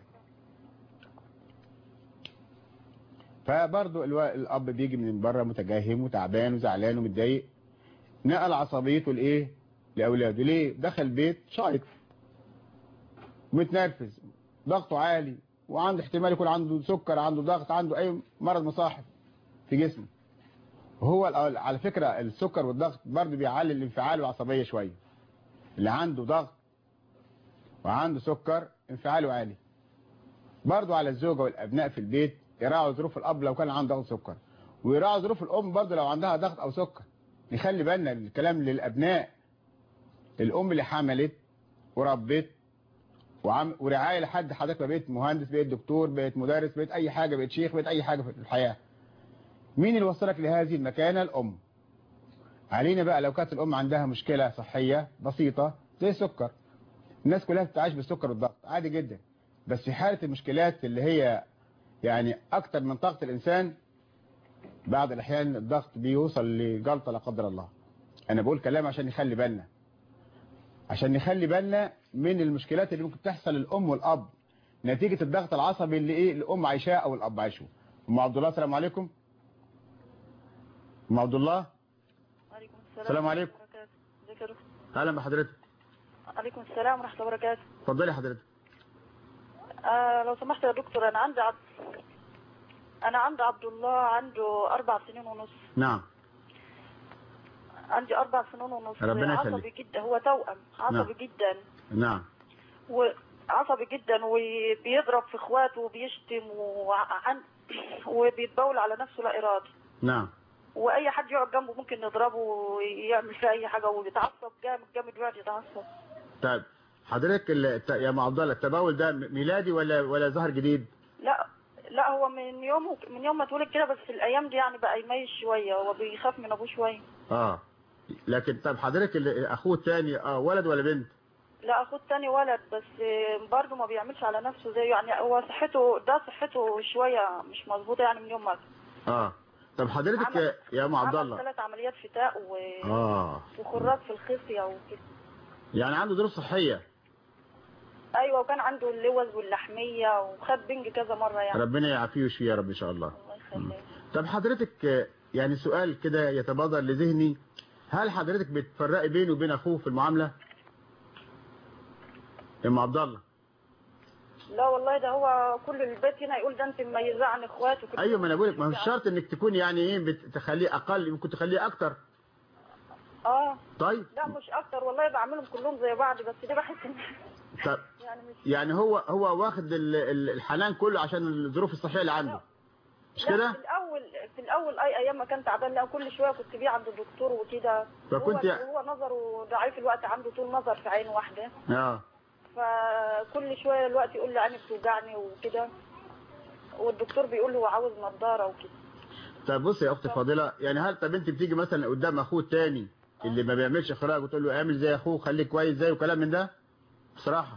فبرضه الو... الاب بيجي من بره متجهم وتعبان وزعلان ومتضايق نقل عصبيته لايه لاولاده ليه دخل بيت شايط متنرفز ضغطه عالي وعنده احتمال يكون عنده سكر عنده ضغط عنده اي مرض مصاحب في جسمه وهو ال- على فكرة السكر والضغط برضه بيعلي الانفعال والعصبية شوية اللي عنده ضغط وعنده سكر انفعاله عالي برضه على الزوجة والأبناء في البيت يراعوا ظروف الأب لو كان عنده ضغط سكر ويراعوا ظروف الأم برضه لو عندها ضغط أو سكر نخلي بالنا الكلام للأبناء الأم اللي حملت وربت وعم ورعاية لحد حضرتك ما بقيت مهندس بقيت دكتور بقيت مدرس بقيت أي حاجة بقيت شيخ بقيت أي حاجة في الحياة مين اللي وصلك لهذه المكانة الأم علينا بقى لو كانت الأم عندها مشكلة صحية بسيطة زي السكر الناس كلها بتعيش بالسكر والضغط عادي جدا بس في حالة المشكلات اللي هي يعني أكتر من طاقة الإنسان بعض الأحيان الضغط بيوصل لجلطة لا قدر الله أنا بقول كلام عشان نخلي بالنا عشان نخلي بالنا من المشكلات اللي ممكن تحصل للأم والأب نتيجة الضغط العصبي اللي إيه الأم عايشاه أو الأب عايشه أم عبد الله السلام عليكم أم عبد الله عليكم السلام السلام عليكم. ورحمة الله وبركاته. ازيك يا دكتور؟ أهلا بحضرتك عليكم السلام ورحمة الله وبركاته اتفضلي حضرتك آه لو سمحت يا دكتور أنا عندي عبد أنا عندي عبد الله عنده أربع سنين ونص نعم عندي أربع سنين ونص ربنا عصبي يخليك. جدا هو توأم عصبي نعم. جدا نعم وعصبي جدا وبيضرب في اخواته وبيشتم وعن وبيتبول على نفسه لا إرادي نعم واي حد يقعد جنبه ممكن نضربه ويعمل فيه اي حاجه ويتعصب جامد جامد يقعد يتعصب طيب حضرتك ال- الت- يا ام عبد الله التبول ده م- ميلادي ولا ولا ظهر جديد لا لا هو من يوم من يوم ما اتولد كده بس في الايام دي يعني بقى يميز شويه هو بيخاف من ابوه شويه اه لكن طب حضرتك اللي اخوه الثاني اه ولد ولا بنت لا اخوه تاني ولد بس برضه ما بيعملش على نفسه زيه يعني هو صحته ده صحته شويه مش مظبوطه يعني من يوم ما اه طب حضرتك عمل- يا- يا ام عبد عمل الله ثلاث عمليات فتاء و... اه وخراج في الخصيه وكده يعني عنده ظروف صحيه ايوه وكان عنده اللوز واللحميه وخد بنج كذا مره يعني ربنا يعافيه ويشفيه يا رب ان شاء الله الله يخليك طب حضرتك آه، يعني سؤال كده يتبادر لذهني هل حضرتك بتفرقي بينه وبين اخوه في المعامله يا ام عبد الله لا والله ده هو كل البيت هنا يقول ده انت مميزاه عن اخواته كده. ايوه ما انا بقول لك ما هو مش شرط انك تكون يعني ايه بتخليه اقل ممكن تخليه اكتر اه طيب لا مش اكتر والله بعملهم كلهم زي بعض بس دي بحس ان طب يعني مش يعني هو هو واخد ال- ال- الحنان كله عشان الظروف الصحيه اللي عنده مش لا، كده في الاول في الاول اي ايام ما كان تعبان لا كل شويه كنت بيه عند الدكتور وكده فكنت هو, هو نظره ضعيف الوقت عنده طول نظر في عين واحده اه فكل شويه الوقت يقول لي عيني بتوجعني وكده والدكتور بيقول له هو عاوز نظاره وكده طب بص يا اختي فاضله يعني هل طب انت بتيجي مثلا قدام اخوه التاني اللي ما بيعملش اخراج وتقول له اعمل زي اخوه خليك كويس زيه وكلام من ده بصراحه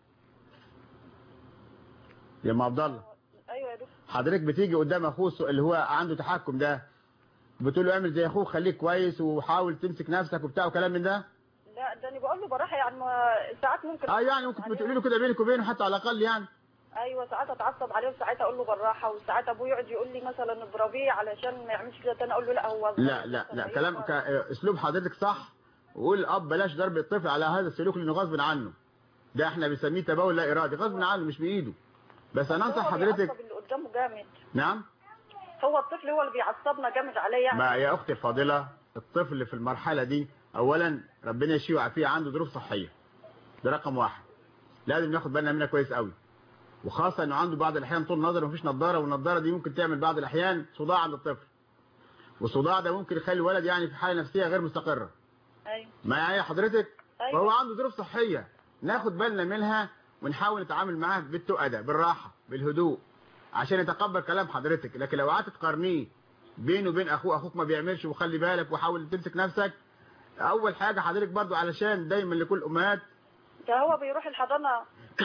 يا ام عبد الله ايوه يا دكتور حضرتك بتيجي قدام اخوه اللي هو عنده تحكم ده بتقول له اعمل زي اخوه خليك كويس وحاول تمسك نفسك وبتاع وكلام من ده لا ده انا بقول له براحه يعني ما ساعات ممكن اه يعني ممكن بتقولي له كده بينك وبينه حتى على الاقل يعني ايوه ساعات اتعصب عليه وساعات اقول له بالراحه وساعات ابوه يقعد يقول لي مثلا اضربيه علشان ما يعملش كده تاني اقول له لا هو لا لا لا كلام ك- اسلوب حضرتك صح وقول الاب بلاش ضرب الطفل على هذا السلوك لانه غصب عنه ده احنا بنسميه تبول لا ارادي غصب عنه مش بايده بس انا انصح هو حضرتك بيعصب اللي قدامه جامد نعم هو الطفل هو اللي بيعصبنا جامد عليه يعني ما يا اختي الفاضله الطفل في المرحله دي اولا ربنا يشفيه ويعافيه عنده ظروف صحيه ده رقم واحد لازم ناخد بالنا منها كويس قوي وخاصه انه عنده بعض الاحيان طول نظر ومفيش نظاره والنظاره دي ممكن تعمل بعض الاحيان صداع عند الطفل والصداع ده ممكن يخلي الولد يعني في حاله نفسيه غير مستقره ايوه معايا حضرتك أيوة. فهو عنده ظروف صحيه ناخد بالنا منها ونحاول نتعامل معاه بالتؤدة بالراحه بالهدوء عشان يتقبل كلام حضرتك لكن لو قعدت تقارنيه بينه وبين اخوه اخوك ما بيعملش وخلي بالك وحاول تمسك نفسك اول حاجه حضرتك برضو علشان دايما لكل امهات ده هو بيروح الحضانه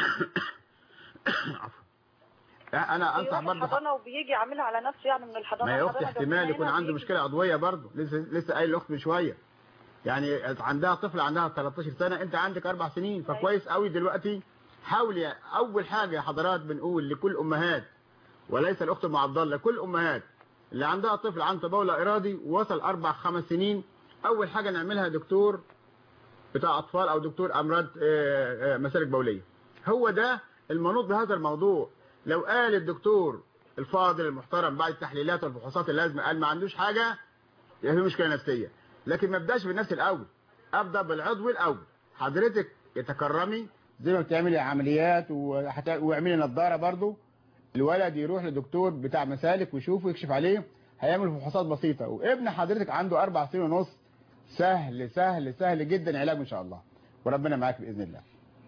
انا انصح بيروح برضو الحضانه وبيجي عاملها على نفسه يعني من الحضانه ما يا اختي الحضانة احتمال جنبنا يكون هنا عنده بيجي. مشكله عضويه برضه لسه لسه قايل الاخت من شويه يعني عندها طفل عندها 13 سنه انت عندك اربع سنين فكويس قوي دلوقتي حاول يا اول حاجه يا حضرات بنقول لكل امهات وليس الاخت ام عبد الله كل امهات اللي عندها طفل عنده تبول لا ارادي ووصل اربع خمس سنين اول حاجه نعملها دكتور بتاع اطفال او دكتور امراض آه، آه، مسالك بوليه هو ده المنوط بهذا الموضوع لو قال الدكتور الفاضل المحترم بعد التحليلات والفحوصات اللازمه قال ما عندوش حاجه يبقى في مشكله نفسيه لكن ما ابداش بالنفس الاول ابدا بالعضو الاول حضرتك يتكرمي زي ما بتعملي عمليات وحت- واعملي نظاره برضو الولد يروح لدكتور بتاع مسالك ويشوفه ويكشف عليه هيعمل فحوصات بسيطه وابن حضرتك عنده اربع سنين ونص سهل سهل سهل جدا علاج ان شاء الله وربنا معاك باذن الله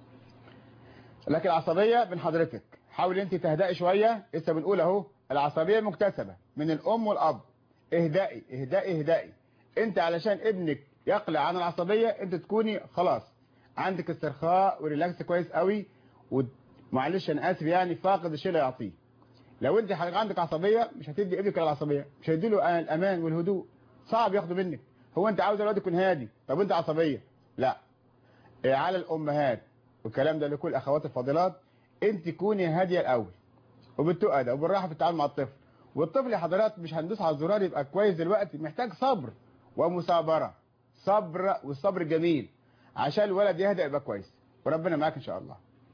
لكن العصبيه من حضرتك حاول انت تهدئي شويه لسه بنقول اهو العصبيه مكتسبه من الام والاب اهدئي اهدئي اهدئي انت علشان ابنك يقلع عن العصبيه انت تكوني خلاص عندك استرخاء وريلاكس كويس قوي ومعلش انا اسف يعني فاقد الشيء لا يعطيه لو انت حضرتك عندك عصبيه مش هتدي ابنك العصبيه مش هيدي له الامان والهدوء صعب ياخده منك هو انت عاوز الولد يكون هادي طب انت عصبيه لا إيه على الامهات والكلام ده لكل اخوات الفاضلات انت كوني هاديه الاول وبالتؤدة وبالراحه في التعامل مع الطفل والطفل يا حضرات مش هندوس على الزرار يبقى كويس دلوقتي محتاج صبر ومثابره صبر والصبر جميل عشان الولد يهدأ يبقى كويس وربنا معاك ان شاء الله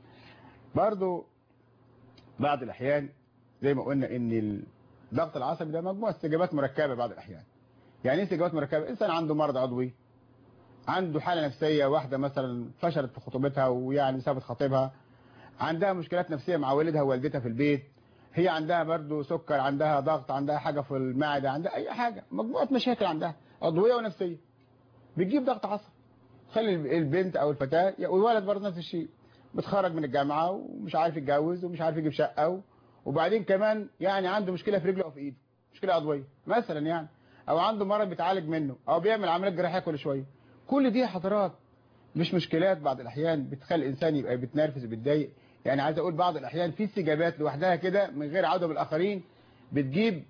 برضو بعض الاحيان زي ما قلنا ان الضغط العصبي ده مجموعه استجابات مركبه بعض الاحيان يعني ايه استجابات مركبه انسان عنده مرض عضوي عنده حاله نفسيه واحده مثلا فشلت في خطوبتها ويعني سابت خطيبها عندها مشكلات نفسيه مع والدها ووالدتها في البيت هي عندها برضو سكر عندها ضغط عندها حاجه في المعده عندها اي حاجه مجموعه مشاكل عندها عضويه ونفسيه بتجيب ضغط عصبي خلي البنت او الفتاه والولد برضه نفس الشيء بتخرج من الجامعه ومش عارف يتجوز ومش عارف يجيب شقه و... وبعدين كمان يعني عنده مشكله في رجله او في ايده مشكله عضويه مثلا يعني او عنده مرض بيتعالج منه او بيعمل عمليات جراحيه كل شويه كل دي حضرات مش مشكلات بعض الاحيان بتخلي الانسان يبقى بتنرفز وبتضايق يعني عايز اقول بعض الاحيان في استجابات لوحدها كده من غير عوده بالاخرين بتجيب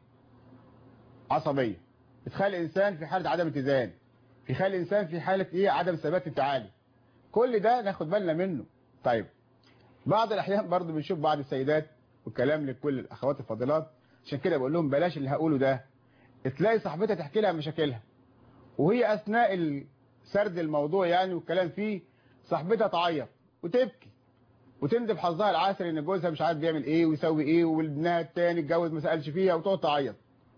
عصبيه بتخلي الانسان في حاله عدم اتزان بيخلي الانسان في حاله ايه عدم ثبات انفعالي كل ده ناخد بالنا منه طيب بعض الاحيان برضو بنشوف بعض السيدات والكلام لكل الاخوات الفاضلات عشان كده بقول لهم بلاش اللي هقوله ده تلاقي صاحبتها تحكي لها مشاكلها وهي اثناء ال- سرد الموضوع يعني والكلام فيه صاحبتها تعيط وتبكي وتندب حظها العسر ان جوزها مش عارف بيعمل ايه ويسوي ايه وابنها التاني اتجوز ما سالش فيها وتقعد تعيط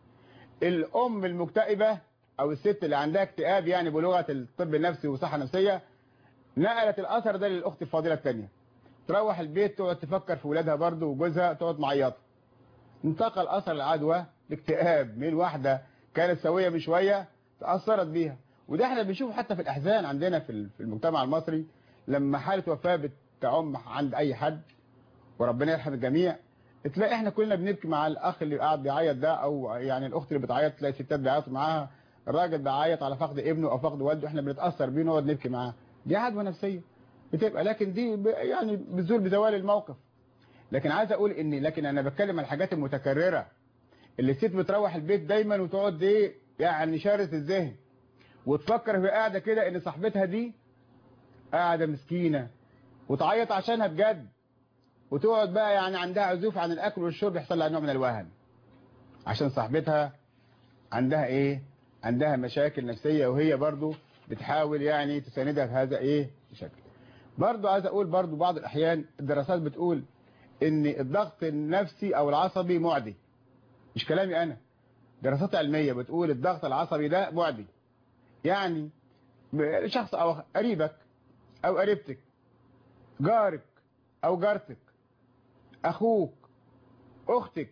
الام المكتئبه او الست اللي عندها اكتئاب يعني بلغه الطب النفسي والصحه النفسيه نقلت الاثر ده للاخت الفاضله الثانيه تروح البيت تقعد تفكر في ولادها برضه وجوزها تقعد معيطه انتقل اثر العدوى الاكتئاب من واحده كانت سويه من شويه تاثرت بيها وده احنا بنشوفه حتى في الاحزان عندنا في ال- في المجتمع المصري لما حاله وفاه بتعم عند اي حد وربنا يرحم الجميع تلاقي احنا كلنا بنبكي مع الاخ اللي قاعد بيعيط ده او يعني الاخت اللي بتعيط تلاقي ستات بيعيطوا معاها الراجل بيعيط على فقد ابنه او فقد والده احنا بنتاثر بيه ونقعد نبكي معاه دي عدوى نفسيه بتبقى لكن دي ب- يعني بتزول بزوال الموقف لكن عايز اقول ان لكن انا بتكلم عن الحاجات المتكرره اللي الست بتروح البيت دايما وتقعد ايه يعني شارس الذهن وتفكر في قاعده كده ان صاحبتها دي قاعده مسكينه وتعيط عشانها بجد وتقعد بقى يعني عندها عزوف عن الاكل والشرب يحصل لها نوع من الوهن عشان صاحبتها عندها ايه عندها مشاكل نفسيه وهي برضو بتحاول يعني تساندها في هذا ايه الشكل برضو عايز اقول برضو بعض الاحيان الدراسات بتقول ان الضغط النفسي او العصبي معدي مش كلامي انا دراسات علميه بتقول الضغط العصبي ده معدي يعني ب- شخص او قريبك او قريبتك جارك او جارتك اخوك اختك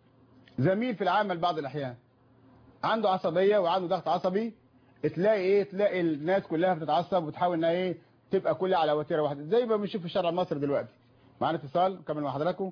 زميل في العمل بعض الاحيان عنده عصبيه وعنده ضغط عصبي تلاقي ايه تلاقي الناس كلها بتتعصب وتحاول انها ايه تبقى كلها على وتيره واحده زي ما بنشوف في الشارع المصري دلوقتي معانا اتصال نكمل مع حضراتكم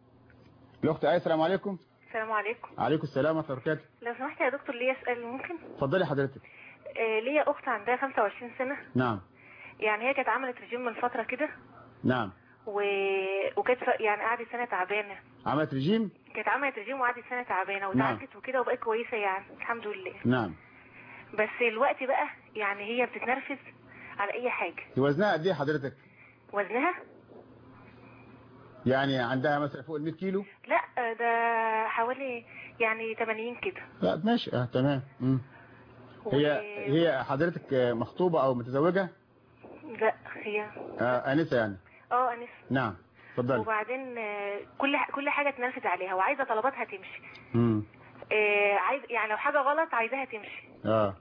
الاخت ايه السلام عليكم السلام عليكم عليكم السلام ورحمه الله وبركاته لو سمحت يا دكتور ليا اسال ممكن اتفضلي حضرتك آه ليا اخت عندها 25 سنه نعم يعني هي كانت عملت رجيم من فتره كده نعم و... وكانت ف- يعني قعدت سنه تعبانه عملت رجيم كانت عملت رجيم وقعدت سنه تعبانه وتعالجت وكده وبقت كويسه يعني الحمد لله نعم بس الوقت بقى يعني هي بتتنرفز على اي حاجه وزنها قد ايه حضرتك وزنها يعني عندها مثلا فوق ال 100 كيلو لا آه، ده حوالي يعني 80 كده لا ماشي اه تمام مم. هي و- هي حضرتك آه، مخطوبه او متزوجه لا هي آه انسه يعني اه انس نعم اتفضلي وبعدين آه، كل ح- كل حاجه تنرفز عليها وعايزه طلباتها تمشي امم آه، عايز يعني لو حاجه غلط عايزاها تمشي اه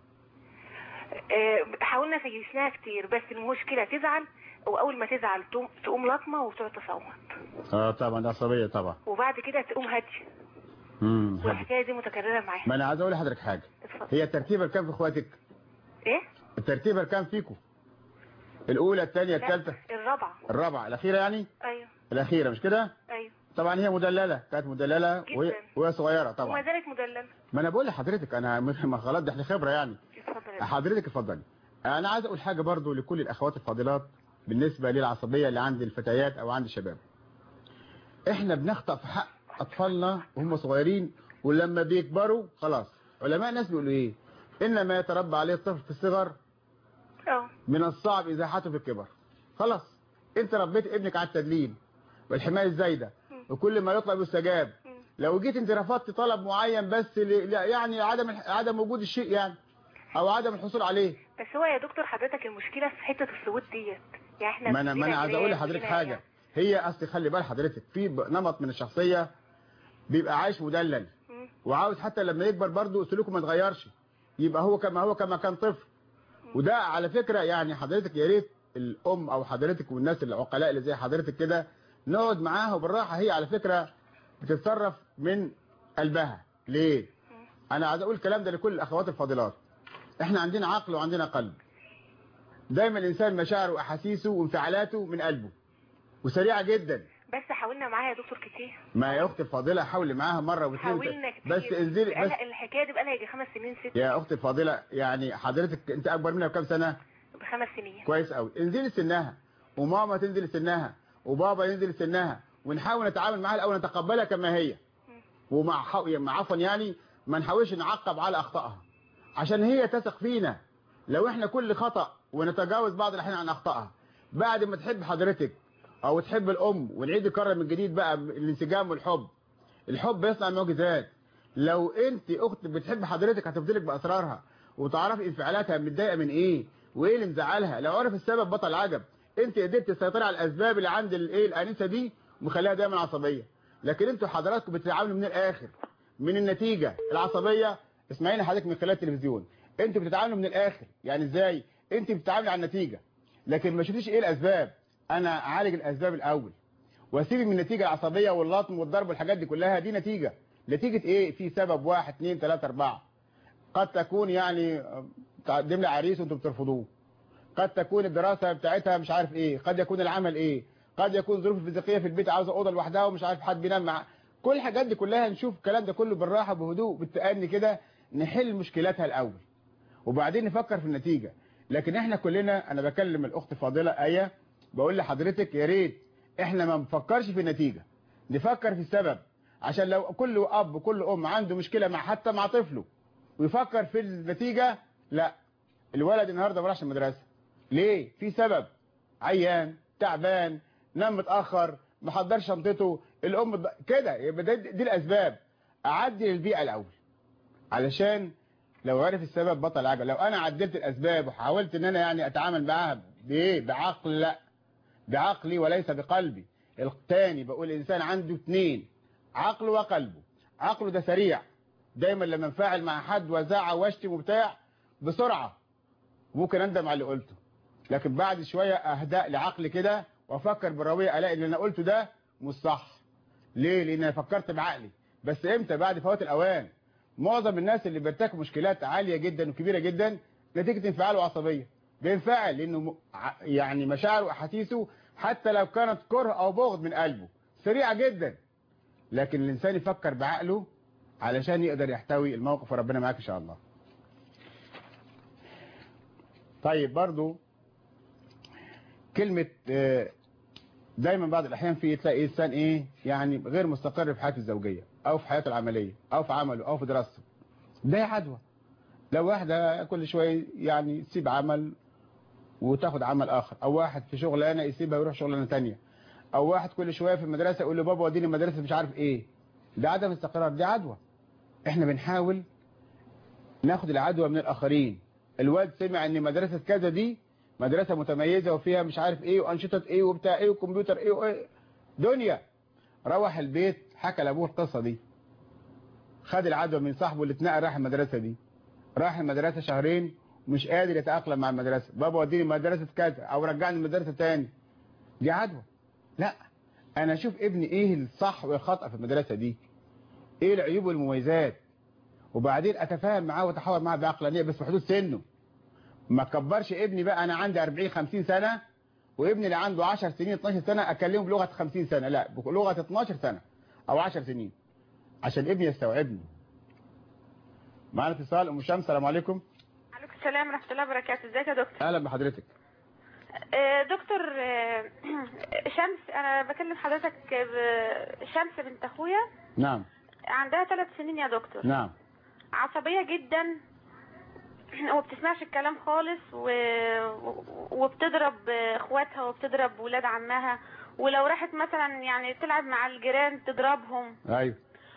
آه، حاولنا نسيسناها كتير بس المشكله تزعل واول ما تزعل تقوم تقوم لطمه وتقعد تصوت اه طبعا ده عصبيه طبعا وبعد كده تقوم هاديه امم والحكايه دي متكرره معاها ما انا عايز اقول لحضرتك حاجه اتفضل هي الترتيبه الكام في اخواتك ايه الترتيبه الكام فيكم الاولى الثانيه لا، الثالثه الرابعه الرابعه الاخيره يعني ايوه الاخيره مش كده ايوه طبعا هي مدلله كانت مدلله وهي, جداً. وهي صغيره وما طبعا زالت مدلله ما انا بقول لحضرتك انا ما خلاص ده احنا خبره يعني اتفضل يا حضرتك اتفضلي انا عايز اقول حاجه برضو لكل الاخوات الفاضلات بالنسبه للعصبيه اللي عند الفتيات او عند الشباب احنا بنخطأ في حق اطفالنا وهم صغيرين ولما بيكبروا خلاص علماء الناس بيقولوا ايه انما يتربى عليه الطفل في الصغر اه من الصعب ازاحته في الكبر خلاص انت ربيت ابنك على التدليل والحمايه الزايده وكل ما يطلب يستجاب لو جيت انت رفضت طلب معين بس ل... ل- يعني عدم الح- عدم وجود الشيء يعني او عدم الحصول عليه بس هو يا دكتور حضرتك المشكله في حته الصوت ديت يعني احنا ما انا ما انا عندنا عايز اقول جيران لحضرتك كده حاجه يعني. هي اصل خلي بال حضرتك في ب- نمط من الشخصيه بيبقى عايش مدلل مم. وعاوز حتى لما يكبر برضه سلوكه ما يتغيرش يبقى هو كما هو كما كان طفل وده على فكره يعني حضرتك يا ريت الام او حضرتك والناس العقلاء اللي زي حضرتك كده نقعد معاها بالراحه هي على فكره بتتصرف من قلبها ليه انا عايز اقول الكلام ده لكل الاخوات الفاضلات احنا عندنا عقل وعندنا قلب دايما الانسان مشاعره واحاسيسه وانفعالاته من قلبه وسريعه جدا بس حاولنا معاها يا دكتور كتير ما يا اختي الفاضله حاولي معاها مره واثنين حاولنا وتلاته. كتير بس انزلي بس بقالها- الحكايه دي بقى لها يجي خمس سنين ست يا اختي الفاضله يعني حضرتك انت اكبر منها بكام سنه بخمس سنين كويس قوي انزلي سنها وماما تنزل سنها وبابا ينزل سنها ونحاول نتعامل معاها الاول نتقبلها كما هي ومع حو... يعني عفوا يعني ما نحاولش نعقب على اخطائها عشان هي تثق فينا لو احنا كل خطأ ونتجاوز بعض الاحيان عن اخطائها بعد ما تحب حضرتك او تحب الام ونعيد الكرة من جديد بقى الانسجام والحب الحب يصنع معجزات لو انت اخت بتحب حضرتك هتفضلك باسرارها وتعرفي انفعالاتها متضايقه من ايه وايه اللي مزعلها لو عرف السبب بطل عجب انت قدرت تسيطري على الاسباب اللي عند الايه الانسه دي ومخليها دايما عصبيه لكن انتوا حضراتكم بتتعاملوا من الاخر من النتيجه العصبيه اسمعيني حضرتك من خلال التلفزيون انتوا بتتعاملوا من الاخر يعني ازاي انت بتتعاملي على النتيجه لكن ما شفتيش ايه الاسباب انا اعالج الاسباب الاول واسيبي من النتيجه العصبيه واللطم والضرب والحاجات دي كلها دي نتيجه نتيجه ايه في سبب واحد اثنين ثلاثة اربعة قد تكون يعني تقدم لي عريس وانتم بترفضوه قد تكون الدراسة بتاعتها مش عارف ايه قد يكون العمل ايه قد يكون ظروف فيزيقيه في البيت عاوزه اوضه لوحدها ومش عارف حد بينام مع كل الحاجات دي كلها نشوف الكلام ده كله بالراحه بهدوء بالتأني كده نحل مشكلاتها الاول وبعدين نفكر في النتيجه لكن احنا كلنا انا بكلم الاخت فاضله ايه بقول لحضرتك يا ريت احنا ما نفكرش في النتيجه نفكر في السبب عشان لو كل اب وكل ام عنده مشكله مع حتى مع طفله ويفكر في النتيجه لا الولد النهارده ما راحش المدرسه ليه في سبب عيان تعبان نام متاخر ما حضرش شنطته الام ض- كده يبقى ده- دي الاسباب اعدل البيئه الاول علشان لو عرف السبب بطل عجل لو انا عدلت الاسباب وحاولت ان انا يعني اتعامل معاها بايه بعقل لا بعقلي وليس بقلبي الثاني بقول الانسان عنده اثنين عقله وقلبه عقله ده سريع دايما لما انفعل مع حد وزعه واشتم وبتاع بسرعه ممكن اندم على اللي قلته لكن بعد شويه اهدأ لعقلي كده وافكر بالرويه الاقي اللي انا قلته ده مش صح ليه لان انا فكرت بعقلي بس امتى بعد فوات الاوان معظم الناس اللي بيرتكبوا مشكلات عاليه جدا وكبيره جدا نتيجه انفعال وعصبيه بينفعل لانه م- ع- يعني مشاعره واحاسيسه حتى لو كانت كره او بغض من قلبه سريعه جدا لكن الانسان يفكر بعقله علشان يقدر يحتوي الموقف وربنا معاك ان شاء الله طيب برضو كلمة آه، دايما بعض الأحيان في تلاقي إنسان إيه يعني غير مستقر في حياته الزوجية أو في حياته العملية أو في عمله أو في دراسته ده عدوى لو واحدة كل شوية يعني تسيب عمل وتاخد عمل آخر أو واحد في شغلانة يسيبها ويروح شغلانة تانية أو واحد كل شوية في المدرسة يقول له بابا وديني مدرسة مش عارف إيه ده عدم استقرار دي عدوى إحنا بنحاول ناخد العدوى من الآخرين الواد سمع ان مدرسة كذا دي مدرسة متميزة وفيها مش عارف ايه وانشطة ايه وبتاع ايه وكمبيوتر ايه وايه دنيا روح البيت حكى لابوه القصة دي خد العدوى من صاحبه اللي اتنقل راح المدرسة دي راح المدرسة شهرين مش قادر يتأقلم مع المدرسة بابا وديني مدرسة كذا او رجعني المدرسة تاني دي عدوى لا انا اشوف ابني ايه الصح والخطأ في المدرسة دي ايه العيوب والمميزات وبعدين اتفاهم معاه واتحاور معاه بعقلانيه بس في حدود سنه ما كبرش ابني بقى انا عندي 40 50 سنه وابني اللي عنده 10 سنين 12 سنه اكلمه بلغه 50 سنه لا بلغه 12 سنه او 10 سنين عشان ابني يستوعبني معانا اتصال ام شمس السلام عليكم عليكم السلام ورحمة الله وبركاته ازيك يا دكتور اهلا بحضرتك آه، دكتور آه، شمس انا بكلم حضرتك ب- شمس بنت اخويا نعم عندها ثلاث سنين يا دكتور نعم عصبية جدا وما بتسمعش الكلام خالص و... وبتضرب اخواتها وبتضرب ولاد عمها ولو راحت مثلا يعني تلعب مع الجيران تضربهم ايوه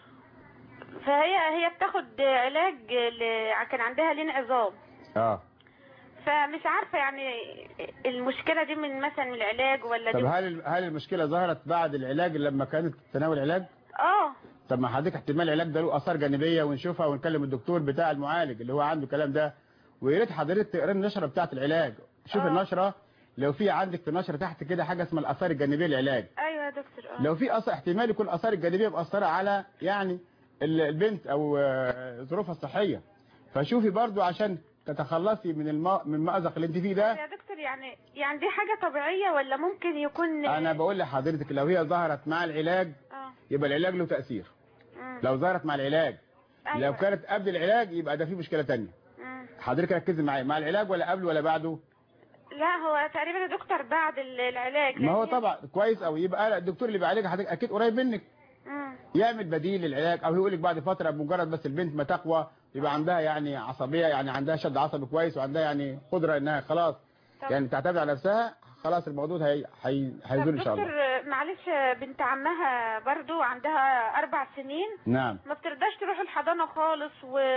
فهي هي بتاخد علاج ل... كان عندها لين عظام اه فمش عارفة يعني المشكلة دي من مثلا من العلاج ولا طب دي هل هل المشكله ظهرت بعد العلاج لما كانت تناول العلاج اه طب ما حضرتك احتمال العلاج ده له اثار جانبيه ونشوفها ونكلم الدكتور بتاع المعالج اللي هو عنده الكلام ده ويا ريت حضرتك تقرا النشره بتاعه العلاج شوف آه. النشره لو في عندك في النشره تحت كده حاجه اسمها الاثار الجانبيه للعلاج ايوه يا دكتور اه لو في اثر احتمال يكون الاثار الجانبيه مأثره على يعني ال- البنت او آه، ظروفها الصحيه فشوفي برضو عشان تتخلصي من الم... من المأزق اللي انت فيه ده يا دكتور يعني يعني دي حاجة طبيعية ولا ممكن يكون انا بقول لحضرتك لو هي ظهرت مع العلاج اه يبقى العلاج له تأثير مم. لو ظهرت مع العلاج أيوة. لو كانت قبل العلاج يبقى ده في مشكلة تانية مم. حضرتك ركزي معايا مع العلاج ولا قبل ولا بعده لا هو تقريبا يا دكتور بعد ال- العلاج ما هو لأن- طبعا كويس قوي يبقى الدكتور اللي بيعالجها حضرتك اكيد قريب منك مم. يعمل بديل للعلاج او يقول لك بعد فتره بمجرد بس البنت ما تقوى يبقى عندها يعني عصبيه يعني عندها شد عصبي كويس وعندها يعني قدره انها خلاص طب- يعني تعتمد على نفسها خلاص الموضوع هي هي طب هيزول ان شاء الله دكتور معلش بنت عمها برضو عندها اربع سنين نعم ما بترضاش تروح الحضانة خالص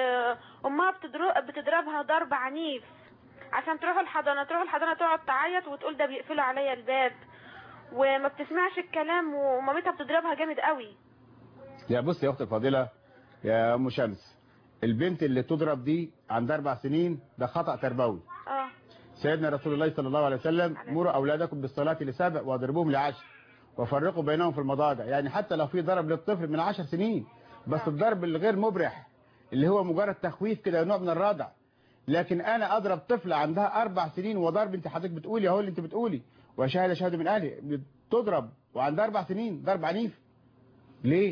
وامها بتضرب بتضربها ضرب عنيف عشان تروح الحضانة تروح الحضانة تقعد تعيط وتقول ده بيقفلوا عليا الباب وما بتسمعش الكلام ومامتها بتضربها جامد قوي يا بص يا اختي الفاضله يا ام شمس البنت اللي تضرب دي عندها اربع سنين ده خطا تربوي اه سيدنا رسول الله صلى الله عليه وسلم مروا اولادكم بالصلاه لسبع واضربوهم لعشر وفرقوا بينهم في المضاجع يعني حتى لو في ضرب للطفل من عشر سنين بس الضرب الغير مبرح اللي هو مجرد تخويف كده نوع من الردع لكن انا اضرب طفله عندها اربع سنين وضرب انت حضرتك بتقولي اهو اللي انت بتقولي وشهاده شهاده من اهلي بتضرب وعندها اربع سنين ضرب عنيف ليه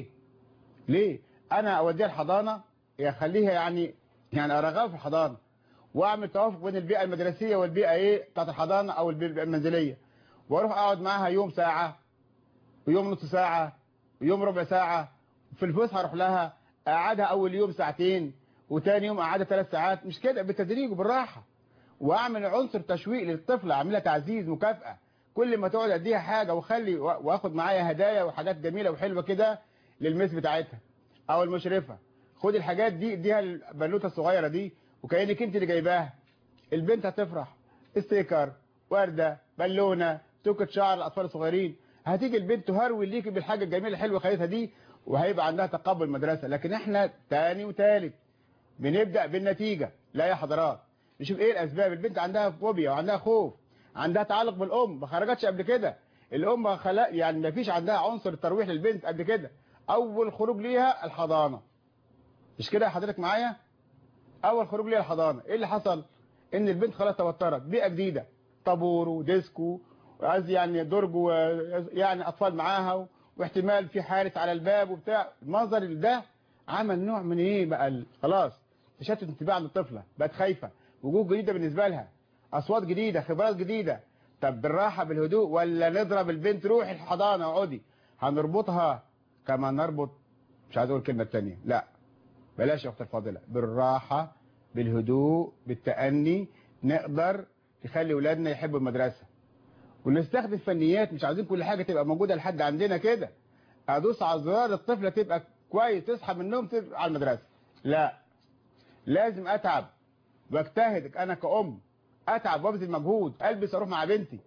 ليه انا اوديها الحضانه اخليها يعني يعني ارغبها في الحضانه واعمل توافق بين البيئه المدرسيه والبيئه ايه بتاعت الحضانه او البيئه المنزليه واروح اقعد معاها يوم ساعه ويوم نص ساعه ويوم ربع ساعه في الفسحه اروح لها اقعدها اول يوم ساعتين وتاني يوم اقعدها ثلاث ساعات مش كده بالتدريج وبالراحه واعمل عنصر تشويق للطفل اعملها تعزيز مكافاه كل ما تقعد اديها حاجه واخلي واخد معايا هدايا وحاجات جميله وحلوه كده للمس بتاعتها او المشرفه خد الحاجات دي اديها البنوته الصغيره دي وكانك انت اللي جايباها البنت هتفرح استيكر ورده بالونه توكه شعر الاطفال الصغيرين هتيجي البنت تهروي ليكي بالحاجه الجميله الحلوه خدتها دي وهيبقى عندها تقبل مدرسه لكن احنا تاني وتالت بنبدا بالنتيجه لا يا حضرات نشوف ايه الاسباب البنت عندها فوبيا وعندها خوف عندها تعلق بالام ما خرجتش قبل كده الام خلق يعني ما فيش عندها عنصر الترويح للبنت قبل كده اول خروج ليها الحضانه مش كده يا حضرتك معايا اول خروج ليها الحضانه ايه اللي حصل ان البنت خلاص توترت بيئه جديده طابور وديسكو وعايز يعني درج يعني اطفال معاها واحتمال في حارس على الباب وبتاع المنظر ده عمل نوع من ايه بقى ال- خلاص تشتت انتباه عند الطفله بقت خايفه وجوه جديده بالنسبه لها اصوات جديده خبرات جديده طب بالراحه بالهدوء ولا نضرب البنت روحي الحضانه اقعدي هنربطها كما نربط مش عايز اقول الكلمه الثانيه لا بلاش يا اختي الفاضله بالراحه بالهدوء بالتأني نقدر نخلي اولادنا يحبوا المدرسه ونستخدم فنيات مش عايزين كل حاجه تبقى موجوده لحد عندنا كده ادوس على زرار الطفله تبقى كويس تصحى من النوم تبقى على المدرسه لا لازم اتعب واجتهد انا كأم اتعب وابذل مجهود البس اروح مع بنتي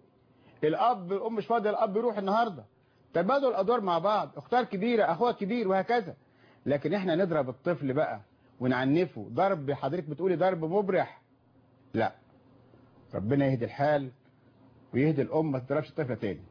الاب الام مش فاضي الاب يروح النهارده تبادل الادوار مع بعض اختار كبيره اخوها كبير وهكذا لكن احنا نضرب الطفل بقى ونعنفه ضرب حضرتك بتقولي ضرب مبرح لا ربنا يهدي الحال ويهدي الام ما تضربش الطفله تاني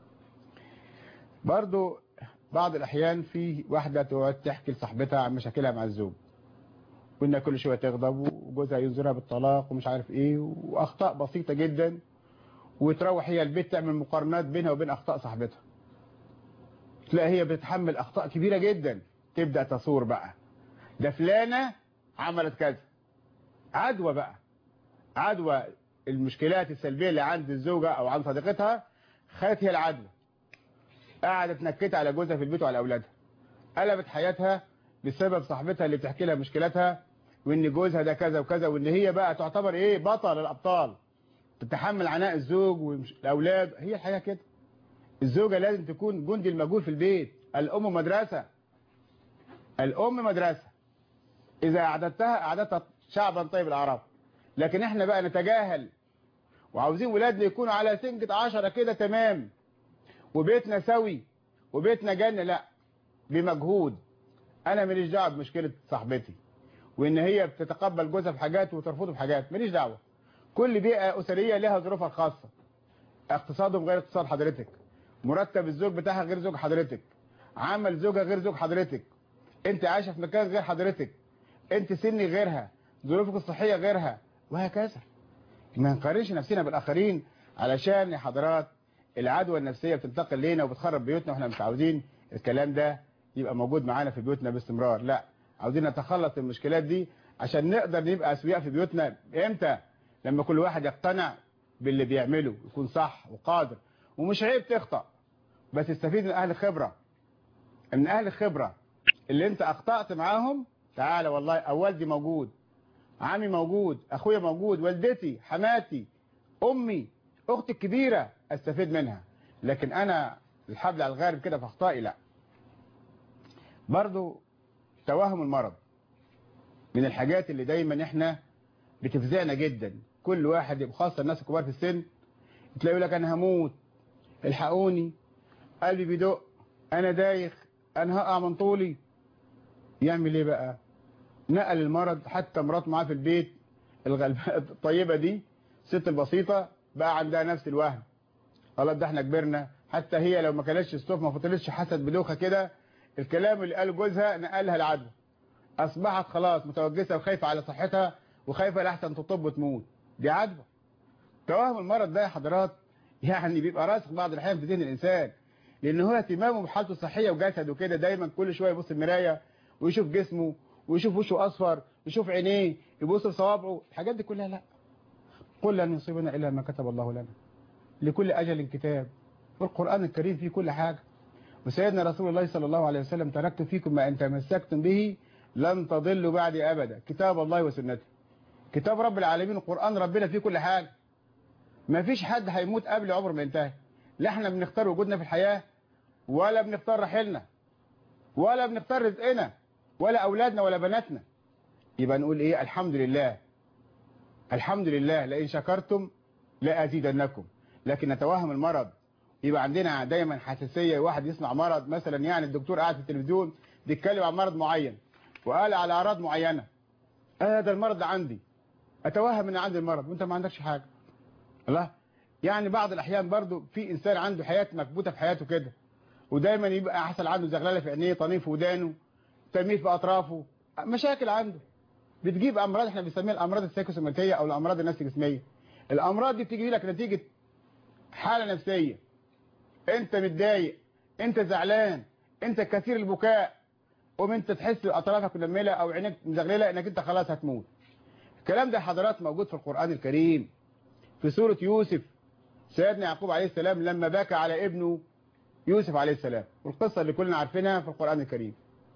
برضو بعض الاحيان في واحده تقعد تحكي لصاحبتها عن مشاكلها مع الزوج وانها كل شويه تغضب وجوزها ينذرها بالطلاق ومش عارف ايه واخطاء بسيطه جدا وتروح هي البيت تعمل مقارنات بينها وبين اخطاء صاحبتها تلاقي هي بتتحمل اخطاء كبيره جدا تبدا تصور بقى ده فلانه عملت كذا عدوى بقى عدوى المشكلات السلبيه اللي عند الزوجه او عند صديقتها خدت هي العدوى قعدت نكت على جوزها في البيت وعلى اولادها قلبت حياتها بسبب صاحبتها اللي بتحكي لها مشكلتها وان جوزها ده كذا وكذا وان هي بقى تعتبر ايه بطل الابطال تتحمل عناء الزوج والاولاد هي الحياه كده الزوجه لازم تكون جندي المجهول في البيت الام مدرسه الام مدرسه اذا اعددتها اعددتها شعبا طيب الاعراف لكن احنا بقى نتجاهل وعاوزين ولادنا يكونوا على سنجة عشرة كده تمام وبيتنا سوي وبيتنا جنة لا بمجهود انا ماليش دعوه بمشكله صاحبتي وان هي بتتقبل جوزها في حاجات وترفضه في حاجات ماليش دعوه كل بيئه اسريه لها ظروفها الخاصه اقتصادهم غير اقتصاد حضرتك مرتب الزوج بتاعها غير زوج حضرتك عمل زوجها غير زوج حضرتك انت عايشه في مكان غير حضرتك انت سني غيرها ظروفك الصحيه غيرها وهكذا ما نقارنش نفسنا بالاخرين علشان يا حضرات العدوى النفسيه بتنتقل لينا وبتخرب بيوتنا واحنا مش عاوزين الكلام ده يبقى موجود معانا في بيوتنا باستمرار لا عاوزين نتخلص من المشكلات دي عشان نقدر نبقى اسوياء في بيوتنا امتى لما كل واحد يقتنع باللي بيعمله يكون صح وقادر ومش عيب تخطأ بس استفيد من اهل الخبرة من اهل الخبرة اللي انت اخطأت معاهم تعالى والله والدي موجود عمي موجود اخويا موجود والدتي حماتي امي اختي الكبيرة استفيد منها لكن انا الحبل على الغارب كده في اخطائي لا برضو توهم المرض من الحاجات اللي دايما احنا بتفزعنا جدا كل واحد يبقى خاصة الناس الكبار في السن تلاقي يقول لك انا هموت الحقوني قلبي بيدق انا دايخ انا هقع من طولي يعمل ايه بقى نقل المرض حتى مراته معاه في البيت الغلبة الطيبة دي الست البسيطة بقى عندها نفس الوهم الله ده احنا كبرنا حتى هي لو ما كانتش الصوف ما فطرتش حسد بدوخة كده الكلام اللي قاله جوزها نقلها العدوى اصبحت خلاص متوجسة وخايفة على صحتها وخايفة لحسن تطب وتموت دي عدوى توهم المرض ده يا حضرات يعني بيبقى راسخ بعض الاحيان في ذهن الانسان لان هو اهتمامه بحالته الصحيه وجسده كده دايما كل شويه يبص المرايه ويشوف جسمه ويشوف وشه اصفر ويشوف عينيه يبص لصوابعه الحاجات دي كلها لا قل لن يصيبنا الا ما كتب الله لنا لكل اجل كتاب والقران الكريم فيه كل حاجه وسيدنا رسول الله صلى الله عليه وسلم تركت فيكم ما ان تمسكتم به لن تضلوا بعدي ابدا كتاب الله وسنته كتاب رب العالمين القران ربنا فيه كل حاجه ما فيش حد هيموت قبل عمر ما ينتهي لا احنا بنختار وجودنا في الحياة ولا بنختار رحلنا ولا بنختار رزقنا ولا أولادنا ولا بناتنا يبقى نقول ايه الحمد لله الحمد لله لئن شكرتم لأزيدنكم لكن نتوهم المرض يبقى عندنا دايما حساسية واحد يسمع مرض مثلا يعني الدكتور قاعد في التلفزيون بيتكلم عن مرض معين وقال على أعراض معينة اه ده المرض ده عندي اتوهم ان عندي المرض وانت ما عندكش حاجة الله يعني بعض الأحيان برضو في إنسان عنده حياة مكبوتة في حياته كده ودايما يبقى حصل عنده زغلله في عينيه طنين في ودانه تميت في أطرافه مشاكل عنده بتجيب أمراض احنا بنسميها الأمراض السيكوسوماتية أو الأمراض النفس الجسمية الأمراض دي بتيجي لك نتيجة حالة نفسية أنت متضايق أنت زعلان أنت كثير البكاء قوم أنت تحس أطرافك منملة أو عينيك مزغللة إنك أنت خلاص هتموت الكلام ده حضرات موجود في القرآن الكريم في سورة يوسف سيدنا يعقوب عليه السلام لما بكى على ابنه يوسف عليه السلام والقصة اللي كلنا عارفينها في القرآن الكريم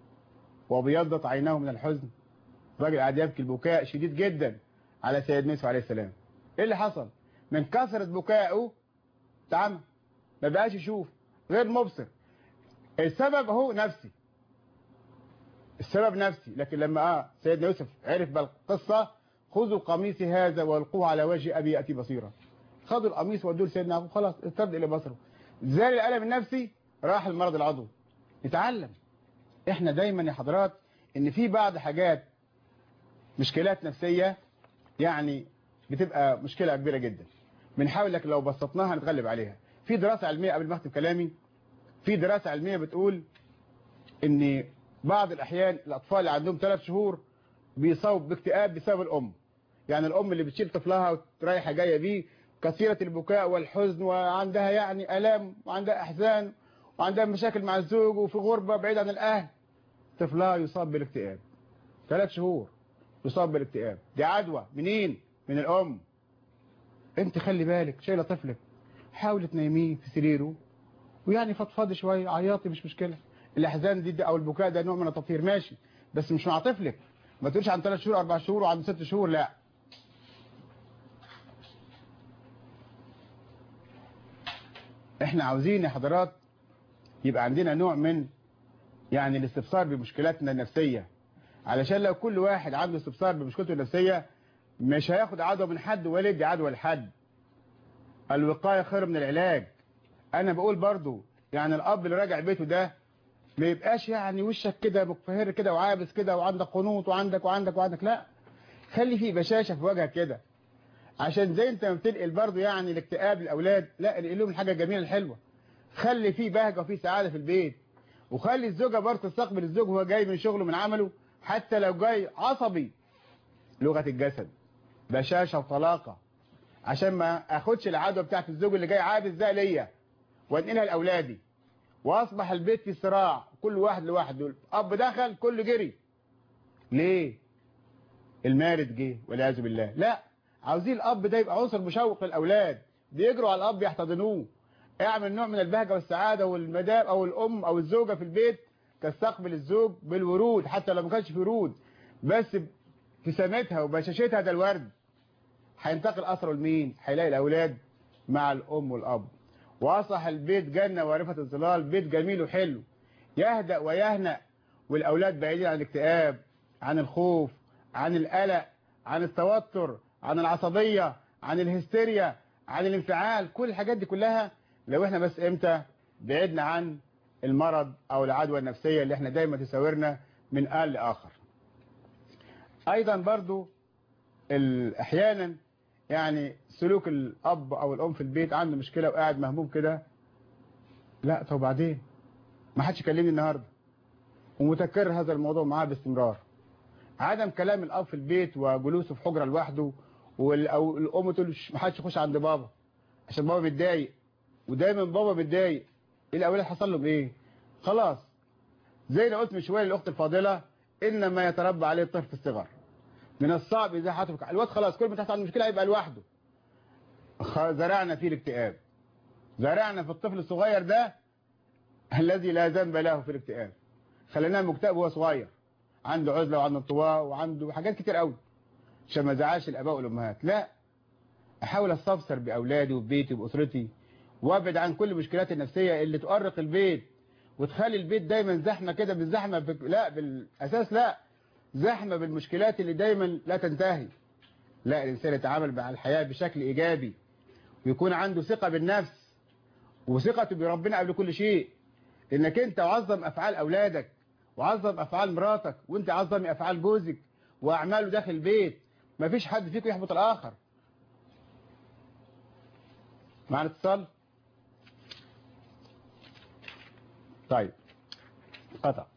وبيضت عيناه من الحزن الراجل قاعد يبكي البكاء شديد جدا على سيدنا يوسف عليه السلام ايه اللي حصل من كثرة بكائه تعمى ما بقاش يشوف غير مبصر السبب هو نفسي السبب نفسي لكن لما اه سيدنا يوسف عرف بالقصة خذوا قميصي هذا والقوه على وجه ابي ياتي بصيرا خدوا القميص ودوه لسيدنا يعقوب خلاص ارتد الى بصره زال الالم النفسي راح المرض العضوي نتعلم احنا دايما يا حضرات ان في بعض حاجات مشكلات نفسية يعني بتبقى مشكلة كبيرة جدا بنحاول لك لو بسطناها نتغلب عليها في دراسة علمية قبل ما اختم كلامي في دراسة علمية بتقول ان بعض الاحيان الاطفال اللي عندهم ثلاث شهور بيصاب باكتئاب بسبب الام يعني الام اللي بتشيل طفلها ورايحه جايه بيه كثيرة البكاء والحزن وعندها يعني الام وعندها احزان وعندها مشاكل مع الزوج وفي غربة بعيد عن الاهل طفلها يصاب بالاكتئاب ثلاث شهور يصاب بالاكتئاب دي عدوى منين من الام انت خلي بالك شايله طفلك حاول تنيميه في سريره ويعني فضفضي شويه عياطي مش مشكله الاحزان دي, دي او البكاء ده نوع من التطهير ماشي بس مش مع طفلك ما تقولش عن ثلاث شهور اربع شهور وعن ست شهور لا احنا عاوزين يا حضرات يبقى عندنا نوع من يعني الاستفسار بمشكلاتنا النفسية علشان لو كل واحد عنده استفسار بمشكلته النفسية مش هياخد عدوى من حد ولا يدي عدوى لحد الوقاية خير من العلاج انا بقول برضو يعني الاب اللي راجع بيته ده ما يبقاش يعني وشك كده مكفهر كده وعابس كده وعندك قنوط وعندك وعندك وعندك لا خلي فيه بشاشة في وجهك كده عشان زي انت ما بتنقل برضه يعني الاكتئاب للاولاد لا انقل لهم الحاجه الجميله الحلوه خلي فيه بهجه وفيه سعاده في البيت وخلي الزوجه برضه تستقبل الزوج وهو جاي من شغله من عمله حتى لو جاي عصبي لغه الجسد بشاشه وطلاقه عشان ما اخدش العدوى بتاعت الزوج اللي جاي عابس ده ليا وانقلها لاولادي واصبح البيت في صراع كل واحد لوحده اب دخل كل جري ليه المارد جه والعياذ بالله لا عاوزين الاب ده يبقى عنصر مشوق للاولاد بيجروا على الاب يحتضنوه اعمل نوع من البهجه والسعاده والمدام او الام او الزوجه في البيت تستقبل الزوج بالورود حتى لو ما كانش في ورود بس ابتسامتها وبشاشتها ده الورد هينتقل اثره لمين هيلاقي الاولاد مع الام والاب واصبح البيت جنه وارفه الظلال بيت جميل وحلو يهدأ ويهنأ والاولاد بعيدين عن الاكتئاب عن الخوف عن القلق عن التوتر عن العصبيه عن الهستيريا عن الانفعال كل الحاجات دي كلها لو احنا بس امتى بعدنا عن المرض او العدوى النفسيه اللي احنا دايما تساورنا من آن لاخر ايضا برضو ال- احيانا يعني سلوك الاب او الام في البيت عنده مشكله وقاعد مهموم كده لا طب بعدين ما حدش كلمني النهارده ومتكرر هذا الموضوع معاه باستمرار عدم كلام الاب في البيت وجلوسه في حجره لوحده وال- او الام تقول ش- ما حدش يخش عند بابا عشان بابا متضايق ودايما بابا متضايق الاولاد حصل لهم ايه خلاص زي ما قلت من شويه للاخت الفاضله انما يتربى عليه الطفل في الصغر من الصعب اذا حطك الواد خلاص كل ما تحصل عنده مشكله هيبقى لوحده خ- زرعنا فيه الاكتئاب زرعنا في الطفل الصغير ده الذي لا ذنب له في الاكتئاب خليناه مكتئب وهو صغير عنده عزله وعنده انطواء وعنده حاجات كتير قوي عشان ما زعلش الاباء والامهات لا احاول استفسر باولادي وببيتي وباسرتي وابعد عن كل المشكلات النفسيه اللي تؤرق البيت وتخلي البيت دايما زحمه كده بالزحمه بك... لا بالاساس لا زحمه بالمشكلات اللي دايما لا تنتهي لا الانسان يتعامل مع الحياه بشكل ايجابي ويكون عنده ثقه بالنفس وثقته بربنا قبل كل شيء انك انت عظم افعال اولادك وعظم افعال مراتك وانت عظم افعال جوزك واعماله داخل البيت مفيش حد فيكم يحبط الاخر معنا اتصال طيب قطع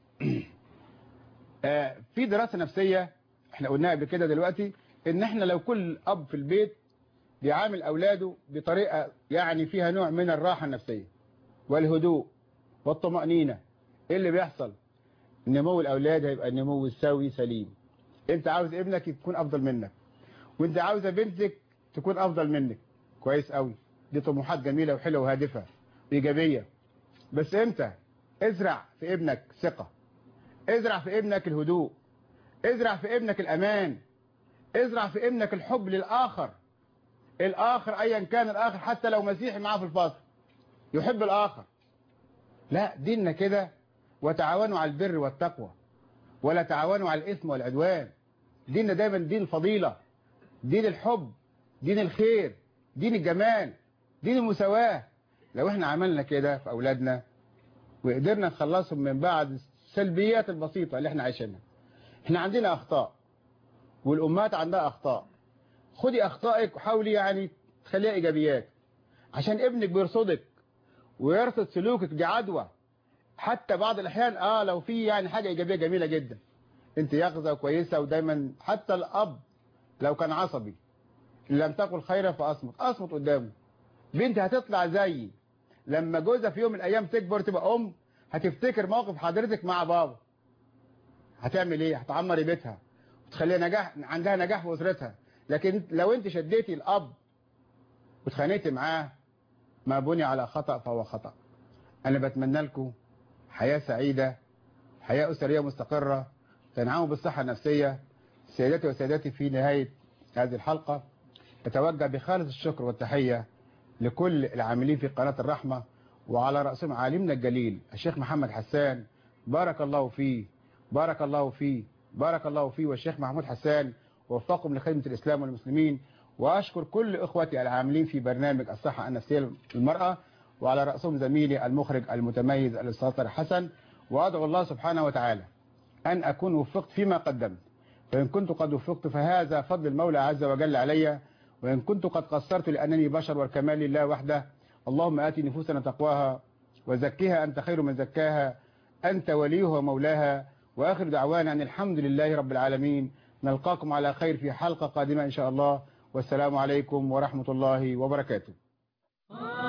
آه، في دراسة نفسية احنا قلناها قبل كده دلوقتي ان احنا لو كل اب في البيت بيعامل اولاده بطريقة يعني فيها نوع من الراحة النفسية والهدوء والطمأنينة ايه اللي بيحصل نمو الاولاد هيبقى نمو سوي سليم انت عاوز ابنك يكون افضل منك وانت عاوزه بنتك تكون افضل منك كويس قوي دي طموحات جميلة وحلوة وهادفة وإيجابية بس امتى ازرع في ابنك ثقة ازرع في ابنك الهدوء ازرع في ابنك الأمان ازرع في ابنك الحب للآخر الآخر أيا كان الآخر حتى لو مسيحي معاه في الفصل يحب الآخر لا ديننا كده وتعاونوا على البر والتقوى ولا تعاونوا على الإثم والعدوان ديننا دايما دين الفضيلة دين الحب دين الخير دين الجمال دين المساواة لو احنا عملنا كده في أولادنا وقدرنا نخلصهم من بعض السلبيات البسيطة اللي احنا عايشينها احنا عندنا أخطاء والأمهات عندها أخطاء خدي أخطائك وحاولي يعني تخليها إيجابيات عشان ابنك بيرصدك ويرصد سلوكك دي عدوى حتى بعض الأحيان اه لو في يعني حاجة إيجابية جميلة جدا انت يقظة وكويسة ودايما حتى الأب لو كان عصبي لم تقل خيرا فأصمت أصمت قدامه بنت هتطلع زيي لما جوزها في يوم من الأيام تكبر تبقى أم هتفتكر موقف حضرتك مع بابا هتعمل ايه هتعمري بيتها وتخليها نجاح عندها نجاح في أسرتها لكن لو انت شديتي الأب واتخانقتي معاه ما بني على خطأ فهو خطأ أنا بتمنى لكم حياة سعيدة حياة أسرية مستقرة تنعموا بالصحة النفسية سيداتي وسادتي في نهاية هذه الحلقة أتوجه بخالص الشكر والتحية لكل العاملين في قناة الرحمة وعلى رأسهم عالمنا الجليل الشيخ محمد حسان بارك الله فيه بارك الله فيه بارك الله فيه والشيخ محمود حسان ووفقهم لخدمة الإسلام والمسلمين وأشكر كل إخوتي العاملين في برنامج الصحة النفسية للمرأة وعلى رأسهم زميلي المخرج المتميز الأستاذ حسن وأدعو الله سبحانه وتعالى أن أكون وفقت فيما قدمت فإن كنت قد وفقت فهذا فضل المولى عز وجل علي وإن كنت قد قصرت لأنني بشر والكمال لله وحده اللهم آتي نفوسنا تقواها وزكها أنت خير من زكاها أنت وليها ومولاها وآخر دعوانا أن الحمد لله رب العالمين نلقاكم على خير في حلقة قادمة إن شاء الله والسلام عليكم ورحمة الله وبركاته